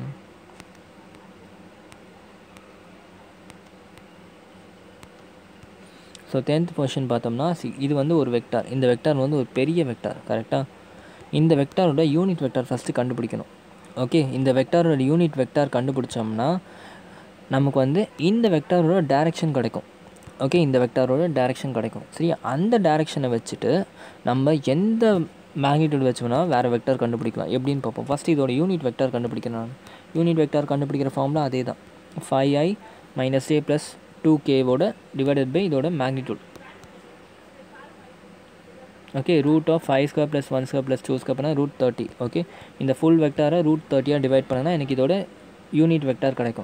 so tenth question பார்த்தோம்னா சி இது வந்து ஒரு வெக்டார் இந்த வெக்டார் வந்து ஒரு பெரிய வெக்டார் கரெக்டாக இந்த வெக்டாரோட யூனிட் வெக்டார் ஃபஸ்ட்டு கண்டுபிடிக்கணும் ஓகே இந்த வெக்டாரோட யூனிட் வெக்டார் கண்டுபிடிச்சோம்னா நமக்கு வந்து இந்த வெக்டாரோட டேரெக்ஷன் கிடைக்கும் ஓகே இந்த வெக்டாரோட டேரெக்ஷன் கிடைக்கும் சரி அந்த டேரெக்ஷனை வச்சுட்டு நம்ம எந்த மேக்னிடியூட் வச்சோம்னா வேறு வெக்டார் கண்டுபிடிக்கலாம் எப்படின்னு பார்ப்போம் ஃபஸ்ட்டு இதோட யூனிட் வெக்டார் கண்டுபிடிக்கணும் யூனிட் வெக்டார் கண்டுபிடிக்கிற ஃபார்முலா அதே தான் five i minus a plus two கேவோட டிவைடட் பை இதோட magnitude okay root of five square plus one square plus two square பண்ணால் ரூட் தேர்ட்டி ஓகே இந்த ஃபுல் வெக்டாரை ரூட் தேர்ட்டியாக டிவைட் பண்ணனா எனக்கு இதோட யூனிட் வெக்டார் கிடைக்கும்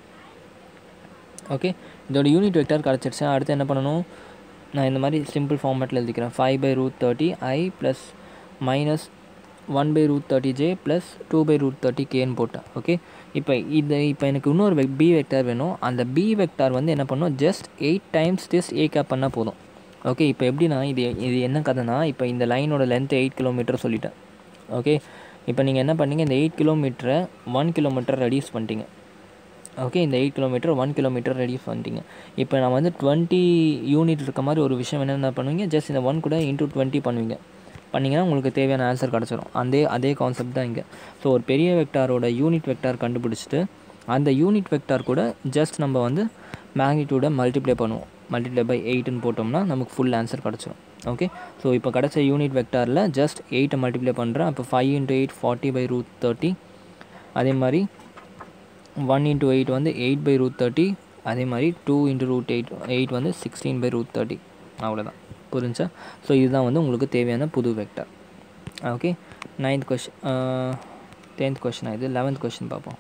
ஓகே இதோட யூனிட் வெக்டார் கிடச்சிருச்சு அடுத்து என்ன பண்ணணும் நான் இந்த மாதிரி சிம்பிள் ஃபார்மேட்டில் எழுதிக்கிறேன் five by root thirty i plus minus one by root thirty j plus two by root thirty கேன்னு போட்டேன் ஓகே இப்போ இது இப்போ எனக்கு இன்னொரு வெக் பி வெக்டார் வேணும் அந்த பி வெக்டார் வந்து என்ன பண்ணும் just eight times just a cap பண்ணால் போதும் ஓகே இப்போ எப்படின்னா இது இது என்ன கதைனா இப்போ இந்த லைனோட லென்த் எயிட் கிலோமீட்டர் சொல்லிட்டேன் ஓகே இப்போ நீங்கள் என்ன பண்ணீங்க இந்த எயிட் கிலோமீட்டரை ஒன் கிலோமீட்டர் ரெடியூஸ் பண்ணிட்டீங்க ஓகே இந்த eight kilometre one kilometre reduce பண்ணிட்டீங்க இப்போ நான் வந்து டுவெண்ட்டி யூனிட் இருக்க மாதிரி ஒரு விஷயம் என்னென்ன பண்ணுவீங்க ஜஸ்ட் இந்த ஒன் கூட இன்டூ டுவெண்ட்டி பண்ணுவீங்க பண்ணிங்கன்னா உங்களுக்கு தேவையான ஆன்சர் கிடச்சிரும் அதே அதே கான்செப்ட் தான் இங்கே ஸோ ஒரு பெரிய வெக்டாரோட யூனிட் வெக்டார் கண்டுபிடிச்சிட்டு அந்த யூனிட் வெக்டார் கூட ஜஸ்ட் நம்ம வந்து மேக்னிடியூடை மல்டிப்ளை பண்ணுவோம் மல்டிப்ளை பை எயிட்டுன்னு போட்டோம்னா நமக்கு ஃபுல் ஆன்சர் கிடச்சிரும் ஓகே ஸோ இப்போ கிடச்ச யூனிட் வெக்டாரில் ஜஸ்ட் எயிட்டை மல்டிப்ளை பண்ணுறேன் அப்போ five into eight forty by root thirty அதே மாதிரி ஒன் இன்ட்டு எயிட் வந்து எயிட் பை ரூட் தேர்ட்டி அதே மாதிரி two into root eight eight வந்து சிக்ஸ்டீன் பை ரூட் தேர்ட்டி அவ்வளோதான் புரிஞ்சா ஸோ இதுதான் வந்து உங்களுக்கு தேவையான புது vector okay ninth question tenth question இது லெவன்த் கொஷின் பார்ப்போம்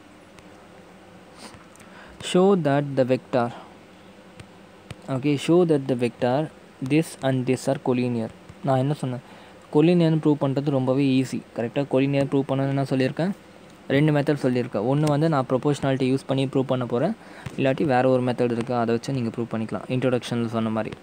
show that the vector okay show that the vector this and this are collinear நான் என்ன சொன்னேன் கொலினியர்னு ப்ரூவ் பண்ணுறது ரொம்பவே ஈஸி கரெக்டாக கொலினியர் ப்ரூவ் பண்ணணும்னு நான் சொல்லியிருக்கேன் ரெண்டு மெத்தட் சொல்லியிருக்கேன் ஒன்று வந்து நான் ப்ரொபோஷனாலிட்டி யூஸ் பண்ணி ப்ரூவ் பண்ண போகிறேன் இல்லாட்டி வேறு ஒரு மெத்தட் இருக்குது அதை வச்சு நீங்கள் ப்ரூவ் பண்ணிக்கலாம் இன்ட்ரொடக்ஷனில் சொன்ன மாதிரி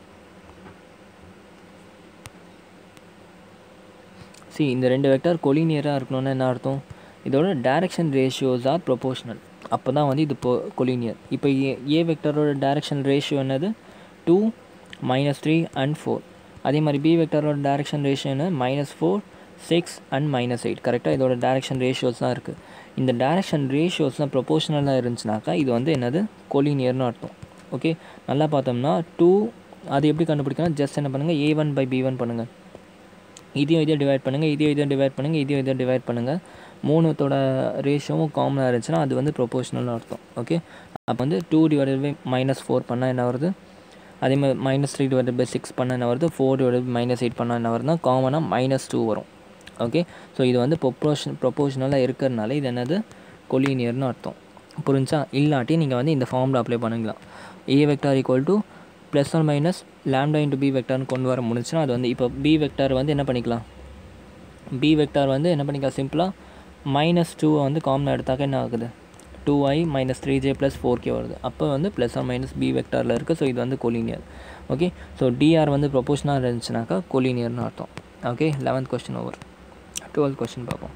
சி இந்த ரெண்டு வெக்டார் கொலினியராக இருக்கணும்னு என்ன அர்த்தம் இதோட டைரக்ஷன் ரேஷியோஸ் ஆர் ப்ரொபோஷனல் அப்போ தான் வந்து இது இப்போ கொலினியர் இப்போ ஏ ஏ வெக்டரோட டைரக்ஷன் ரேஷியோ என்னது two minus three and four அதே மாதிரி பி வெக்டரோட டைரக்ஷன் ரேஷியோ என்ன minus four six and minus eight கரெக்டாக இதோட டைரக்ஷன் ரேஷியோஸ் தான் இருக்குது இந்த டைரக்ஷன் ரேஷியோஸ் தான் ப்ரொபோஷனலாக இருந்துச்சுனாக்கா இது வந்து என்னது கொலினியர்னு அர்த்தம் ஓகே நல்லா பார்த்தோம்னா டூ அது எப்படி கண்டுபிடிக்கணும் ஜஸ்ட் என்ன பண்ணுங்கள் a one by b one பண்ணுங்கள் இதையும் இதையும் டிவைட் பண்ணுங்கள் இதையும் இதையும் டிவைட் பண்ணுங்கள் இதையும் இதையும் டிவைட் பண்ணுங்கள் மூணுத்தோட ரேஷியோவும் காமனாக இருந்துச்சுன்னா அது வந்து ப்ரொபோஷனல்னு அர்த்தம் ஓகே அப்போ வந்து two divided by minus four பண்ணால் என்ன வருது அதே மாதிரி minus three divided by six பண்ணால் என்ன வருது four divided by minus eight பண்ணால் என்ன வருதுன்னா காமனாக மைனஸ் டூ வரும் ஓகே ஸோ இது வந்து ப்ரொப்போஷன் ப்ரொப்போஷனலாக இருக்கிறதுனால இது என்னது கொலினியர்னு அர்த்தம் புரிஞ்சா இல்லாட்டி நீங்கள் வந்து இந்த ஃபார்மில் அப்ளை பண்ணிக்கலாம் a vector equal to plus or minus lambda into b வெக்டார்னு கொண்டு வர முடிஞ்சுன்னா அது வந்து இப்போ பி வெக்டார் வந்து என்ன பண்ணிக்கலாம் பி வெக்டார் வந்து என்ன பண்ணிக்கலாம் சிம்பிளாக மைனஸ் டூவை வந்து காமனாக எடுத்தாக்க என்ன ஆகுது two i minus three j plus four k வருது அப்போ வந்து ப்ளஸ் ஆர் மைனஸ் பி வெக்டாரில் இருக்குது ஸோ இது வந்து கொலினியர் ஓகே ஸோ டிஆர் வந்து ப்ரொபோஷனாக இருந்துச்சுனாக்கா கொலினியர்னு அர்த்தம் okay eleventh question over twelfth question பார்ப்போம்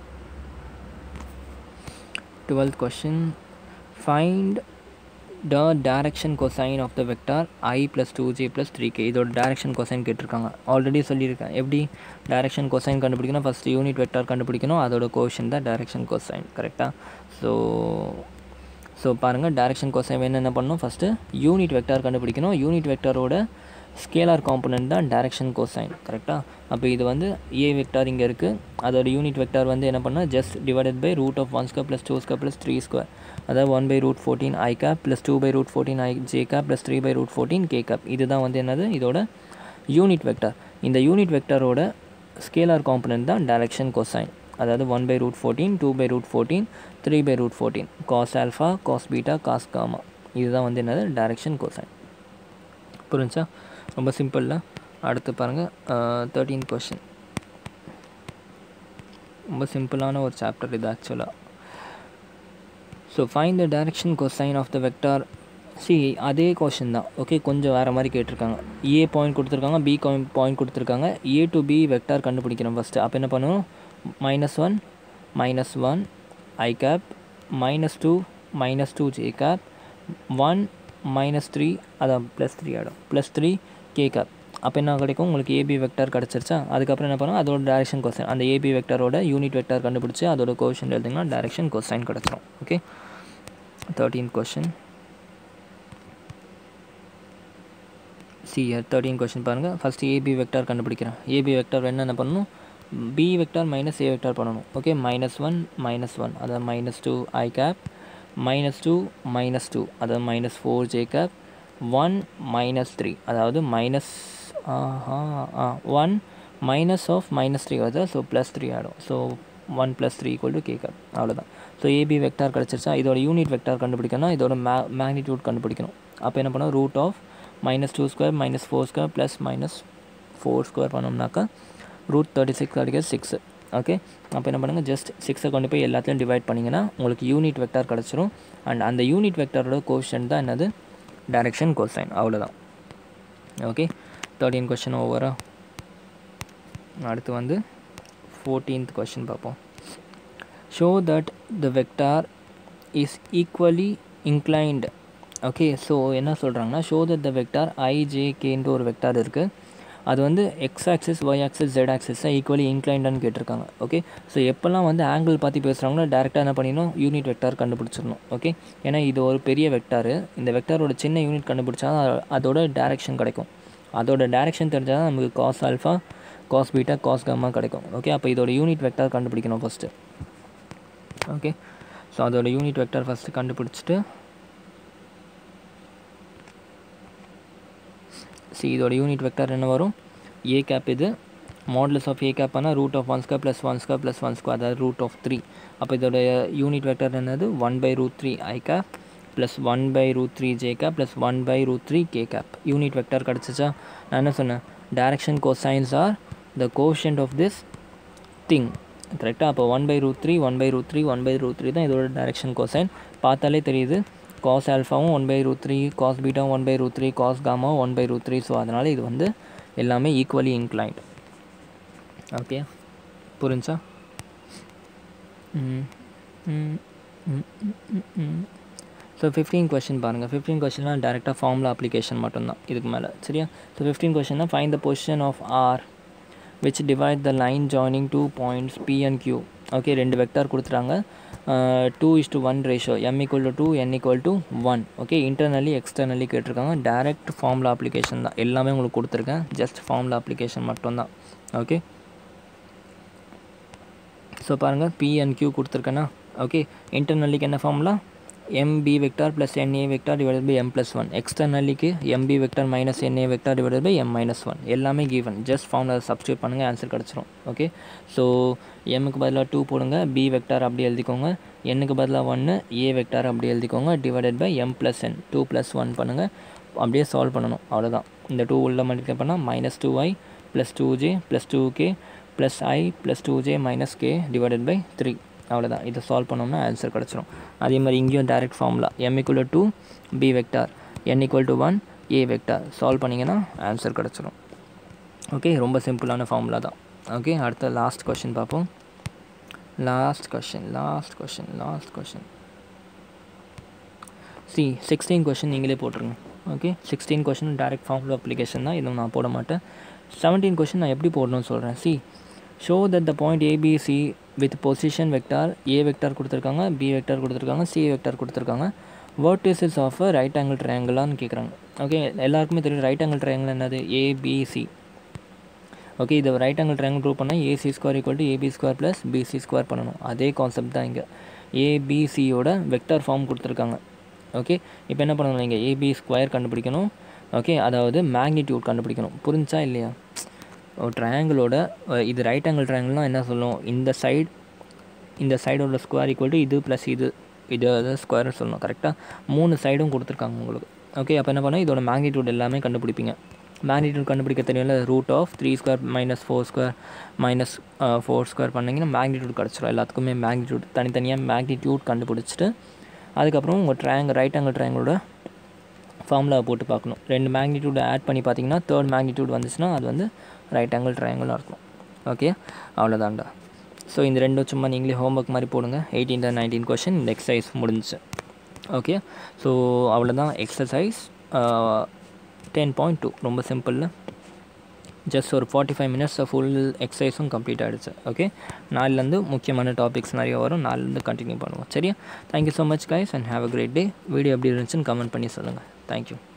twelfth question find the direction cosine of the vector i plus two J plus three k இதோட டைரக்ஷன் கொசைன் கேட்டிருக்காங்க ஆல்ரெடி சொல்லியிருக்கேன் எப்படி டைரக்ஷன் கொசைன் கண்டுபிடிக்கணும் ஃபஸ்ட்டு யூனிட் வெக்டார் கண்டுபிடிக்கணும் அதோட கோஷன் தான் direction cosine கரெக்டாக ஸோ ஸோ பாருங்கள் டைரக்ஷன் கொசைன் வேணும் என்ன பண்ணணும் ஃபஸ்ட்டு யூனிட் வெக்டார் கண்டுபிடிக்கணும் யூனிட் வெக்டாரோட ஸ்கேலார் காம்பனண்ட் தான் டைரக்ஷன் கோசைன் கரெக்டாக அப்போ இது வந்து ஏ வெக்டார் இங்கே இருக்குது அதோட யூனிட் வெக்டார் வந்து என்ன பண்ணால் just divided by root of one square plus two square plus three square அதாவது one by root fourteen i cap plus two by root fourteen i j cap plus three by root fourteen k cap இதுதான் வந்து என்னது இதோட unit vector இந்த unit வெக்டாரோட scalar component தான் direction cosine அதாவது one by root fourteen two by root fourteen three by root fourteen cos alpha cos beta cos gamma இதுதான் வந்து என்னது டைரக்ஷன் கோசைன் புரிஞ்சா ரொம்ப சிம்பிளில் அடுத்து பாருங்கள் தேர்ட்டீன் கொஷின் ரொம்ப சிம்பிளான ஒரு சாப்டர் இது ஆக்சுவலாக so find the direction cosine of the vector see அதே கொஷின் தான் ஓகே கொஞ்சம் வேறு மாதிரி கேட்டிருக்காங்க ஏ பாயிண்ட் கொடுத்துருக்காங்க பி பாயிண்ட் கொடுத்துருக்காங்க ஏ டு பி வெக்டார் கண்டுபிடிக்கணும் ஃபஸ்ட்டு அப்போ என்ன பண்ணணும் மைனஸ் ஒன் மைனஸ் ஒன் ஐ cap minus two minus two J cap one minus three அதான் ப்ளஸ் த்ரீ ஆகிடும் ப்ளஸ் த்ரீ கே கேப் அப்போ என்ன கிடைக்கும் உங்களுக்கு ஏபி வெக்டார் கிடச்சிருச்சா அதுக்கப்புறம் என்ன பண்ணுவோம் அதோட டேரக்ஷன் கொசைன் அந்த ஏபி வெக்டாரோட யூனிட் வெக்டார் கண்டுபிடிச்சி அதோட கோஷன் எழுதிங்கன்னா டேரக்ஷன் கொசைன் கிடச்சிரும் okay thirteen question see thirteen question பாருங்கள் ஃபஸ்ட்டு ஏபி வெக்டார் கண்டுபிடிக்கிறேன் ஏபி வெக்டார் என்னென்ன பண்ணணும் பி வெக்டார் மைனஸ் ஏ வெக்டார் பண்ணணும் okay minus one minus one அதாவது மைனஸ் டூ ஐ cap minus two minus two அதாவது minus four j cap one minus three அதாவது minus one minus of minus three வருது so plus three ஆகிடும் so one plus three equal to k cap அவ்வளோதான் so AB vector கிடச்சிருச்சா இதோட unit vector கண்டுபிடிக்கணும் இதோட மே magnitude கண்டுபிடிக்கணும் அப்போ என்ன பண்ணோம் root of minus two square minus four square plus minus four square பண்ணோம்னாக்கா ரூட் தேர்ட்டி சிக்ஸ் கிடைக்கிறது சிக்ஸ் ஓகே அப்போ என்ன பண்ணுங்கள் ஜஸ்ட் சிக்ஸை கொண்டு போய் எல்லாத்தையும் டிவைட் பண்ணிங்கன்னா உங்களுக்கு யூனிட் வெக்டார் கிடச்சிரும் அண்ட் அந்த யூனிட் வெக்டாரோட கோஷன் தான் என்னது டைரக்ஷன் கோசைன் அவ்வளோதான் ஓகே தேர்ட்டீன் கொஷின் ஓவரா அடுத்து வந்து ஃபோர்டீன்த் கொஷின் பார்ப்போம் show that the vector is equally inclined okay so என்ன சொல்கிறாங்கன்னா ஷோ தட் த வெக்டார் ஐஜேகேன்ற ஒரு வெக்டார் இருக்குது அது வந்து x axis y axis z ஆக்சிஸை ஈக்குவலி இன்க்ளைண்டான்னு கேட்டிருக்காங்க ஓகே ஸோ எப்போல்லாம் வந்து ஆங்கிள் பார்த்து பேசுகிறாங்களோ டேரெக்டாக என்ன பண்ணிடணும் யூனிட் வெக்டார் கண்டுபிடிச்சிடணும் ஓகே ஏன்னா இது ஒரு பெரிய வெக்டாரு இந்த வெக்டாரோட சின்ன யூனிட் கண்டுபிடிச்சா அதோட டேரெக்ஷன் கிடைக்கும் அதோட டேரெக்ஷன் தெரிஞ்சால் தான் நமக்கு cos alpha cos beta cos gamma கிடைக்கும் ஓகே அப்போ இதோட யூனிட் வெக்டார் கண்டுபிடிக்கணும் ஃபஸ்ட்டு ஓகே ஸோ அதோட யூனிட் வெக்டார் ஃபஸ்ட்டு கண்டுபிடிச்சிட்டு சி இதோட யூனிட் வெக்டார் என்ன வரும் ஏ கேப் இது மாடலஸ் ஆஃப் ஏ கேப் ஆனால் root of one square plus one square plus one square அதாவது ரூட் ஆஃப் த்ரீ அப்போ இதோட யூனிட் வெக்டார் என்னது one by root three i cap plus one by root three J cap plus one by root three K cap unit vector கிடச்சிச்சா நான் என்ன சொன்னேன் direction cosines are the quotient of this thing கரெக்டாக அப்போ one by root three one by root three one by root three தான் இதோட டேரக்ஷன் கோசைன் பார்த்தாலே தெரியுது காஸ் ஆல்ஃபாவும் one by root three cos பீட்டாவும் one by root three cos காமாவும் one by root three so அதனால் இது வந்து எல்லாமே ஈக்குவலி இன்க்ளைன்ட் ஓகே புரிஞ்சா ஸோ ஃபிஃப்டீன் கொஷின் பாருங்கள் ஃபிஃப்டீன் கொஷின்லாம் டேரெக்டாக ஃபார்முலா அப்ளிகேஷன் மட்டும்தான் இதுக்கு மேலே சரியா ஸோ ஃபிஃப்டீன் கொஷின்னா find the position of R which divide the line joining two points P and Q okay ரெண்டு வெக்டார் கொடுத்துறாங்க two is to one ratio m equal to two n equal to one okay internally externally கேட்டிருக்காங்க direct formula application தான் எல்லாமே உங்களுக்கு கொடுத்துருக்கேன் just formula application மட்டும்தான் okay so பாருங்கள் P and Q கொடுத்துருக்கேன்னா ஓகே இன்டர்னலிக்கு என்ன formula M B vector plus N A vector divided by M plus one எக்ஸ்டர்னலிக்கு M B vector minus NA vector divided by M minus one எல்லாமே கிவன் ஜஸ்ட் ஃபார்முலா சப்ஸ்டியூட் பண்ணுங்கள் answer கிடச்சிரும் okay so எம்முக்கு பதிலாக two போடுங்க B vector அப்படி எழுதிக்கோங்க என்னுக்கு பதிலாக ஒன்று ஏ வெக்டார் அப்படி எழுதிக்கோங்க divided by M plus N two plus one பண்ணுங்கள் அப்படியே சால்வ் பண்ணணும் அவ்வளோதான் இந்த டூ உள்ள மல்டிப்ளை பண்ணால் minus two I plus two J plus two K plus I plus two J minus K divided by three அவ்வளோதான் இதை சால்வ் பண்ணோம்னா ஆன்சர் கிடச்சிரும் அதே மாதிரி இங்கேயும் direct formula M equal to B vector N equal to one A vector solve பண்ணிங்கன்னா answer கிடச்சிரும் okay ரொம்ப சிம்பிளான ஃபார்முலா தான் ஓகே அடுத்த லாஸ்ட் கொஷின் பார்ப்போம் last question last question last question C sixteen question நீங்களே போட்டுருங்க okay sixteen question direct formula application தான் இதுவும் நான் போட மாட்டேன் செவன்டீன் கொஷின் நான் எப்படி போடணும்னு சொல்கிறேன் C show that the point ABC with position vector A vector கொடுத்துருக்காங்க பி வெக்டார் கொடுத்துருக்காங்க சி வெக்டார் கொடுத்துருக்காங்க vertices of a right angle ட்ரையாங்கிளான்னு கேட்குறாங்க ஓகே எல்லாருக்குமே தெரியும் ரைட் ஆங்கிள் ட்ரையாங்கிள் என்னது ஏபிசி ஓகே இதை ரைட் ஆங்கிள் ட்ரையாங்கிள் ப்ரூவ் பண்ணால் AC square equal to AB square plus BC square பண்ணணும் அதே கான்செப்ட் தான் இங்கே ஏபிசியோட வெக்டார் ஃபார்ம் கொடுத்துருக்காங்க ஓகே இப்போ என்ன பண்ணணும் நீங்கள் ஏபி ஸ்கொயர் கண்டுபிடிக்கணும் ஓகே அதாவது மேக்னிடியூட் கண்டுபிடிக்கணும் புரிஞ்சா இல்லையா ஒரு ட்ரையாங்கிளோட இது ரைட் ஆங்கிள் ட்ரையாங்கிள்னால் என்ன சொல்லும் இந்த சைடு இந்த சைடோட ஸ்கொயர் ஈக்குவல் டு இது ப்ளஸ் இது இது அது ஸ்கொயர்னு சொல்லணும் கரெக்டாக மூணு சைடும் கொடுத்துருக்காங்க உங்களுக்கு ஓகே அப்போ என்ன பண்ணால் இதோட மேக்னிடியூட் எல்லாமே கண்டுபிடிப்பீங்க மேக்னிடியூட் கண்டுபிடிக்க தெரியல root of three square minus four square minus four square பண்ணிங்கன்னா மேக்னிடியூட் கிடச்சிரும் எல்லாத்துக்குமே மேக்னிடியூட் தனித்தனியாக மேக்னிடியூட் கண்டுபிடிச்சிட்டு அதுக்கப்புறம் உங்கள் ட்ரையாங்கிள் ரைட் ஆங்கிள் ட்ரையாங்கிளோட ஃபார்முலா போட்டு பார்க்கணும் ரெண்டு மேக்னிடியூட் ஆட் பண்ணி பார்த்தீங்கன்னா தேர்ட் மேக்னிடியூட் வந்துச்சுன்னா அது வந்து ரைட் ஆங்கிள் ட்ரையாங்கிளாக இருக்கும் ஓகே அவ்வளோதான்டா ஸோ இந்த ரெண்டும் சும்மா நீங்களே ஹோம்ஒர்க் மாதிரி போடுங்க எயிட்டீன் நைன்டீன் கொஷின் இந்த எக்ஸசைஸ் முடிஞ்சுச்சு ஓகே ஸோ அவ்வளோதான் எக்ஸசைஸ் டென் பாயிண்ட் டூ ரொம்ப சிம்பிளில் ஜஸ்ட் ஒரு ஃபார்ட்டி ஃபைவ் மினிட்ஸ் ஃபுல் எக்ஸசைஸும் கம்ப்ளீட் ஆகிடுச்சு ஓகே நாலுலேருந்து முக்கியமான டாபிக்ஸ் நிறைய வரும் நாலுலேருந்து கண்டினியூ பண்ணுவோம் சரியா thank you so much guys and have a great day video எப்படி இருந்துச்சுன்னு கமெண்ட் பண்ணி சொல்லுங்கள் தேங்க்யூ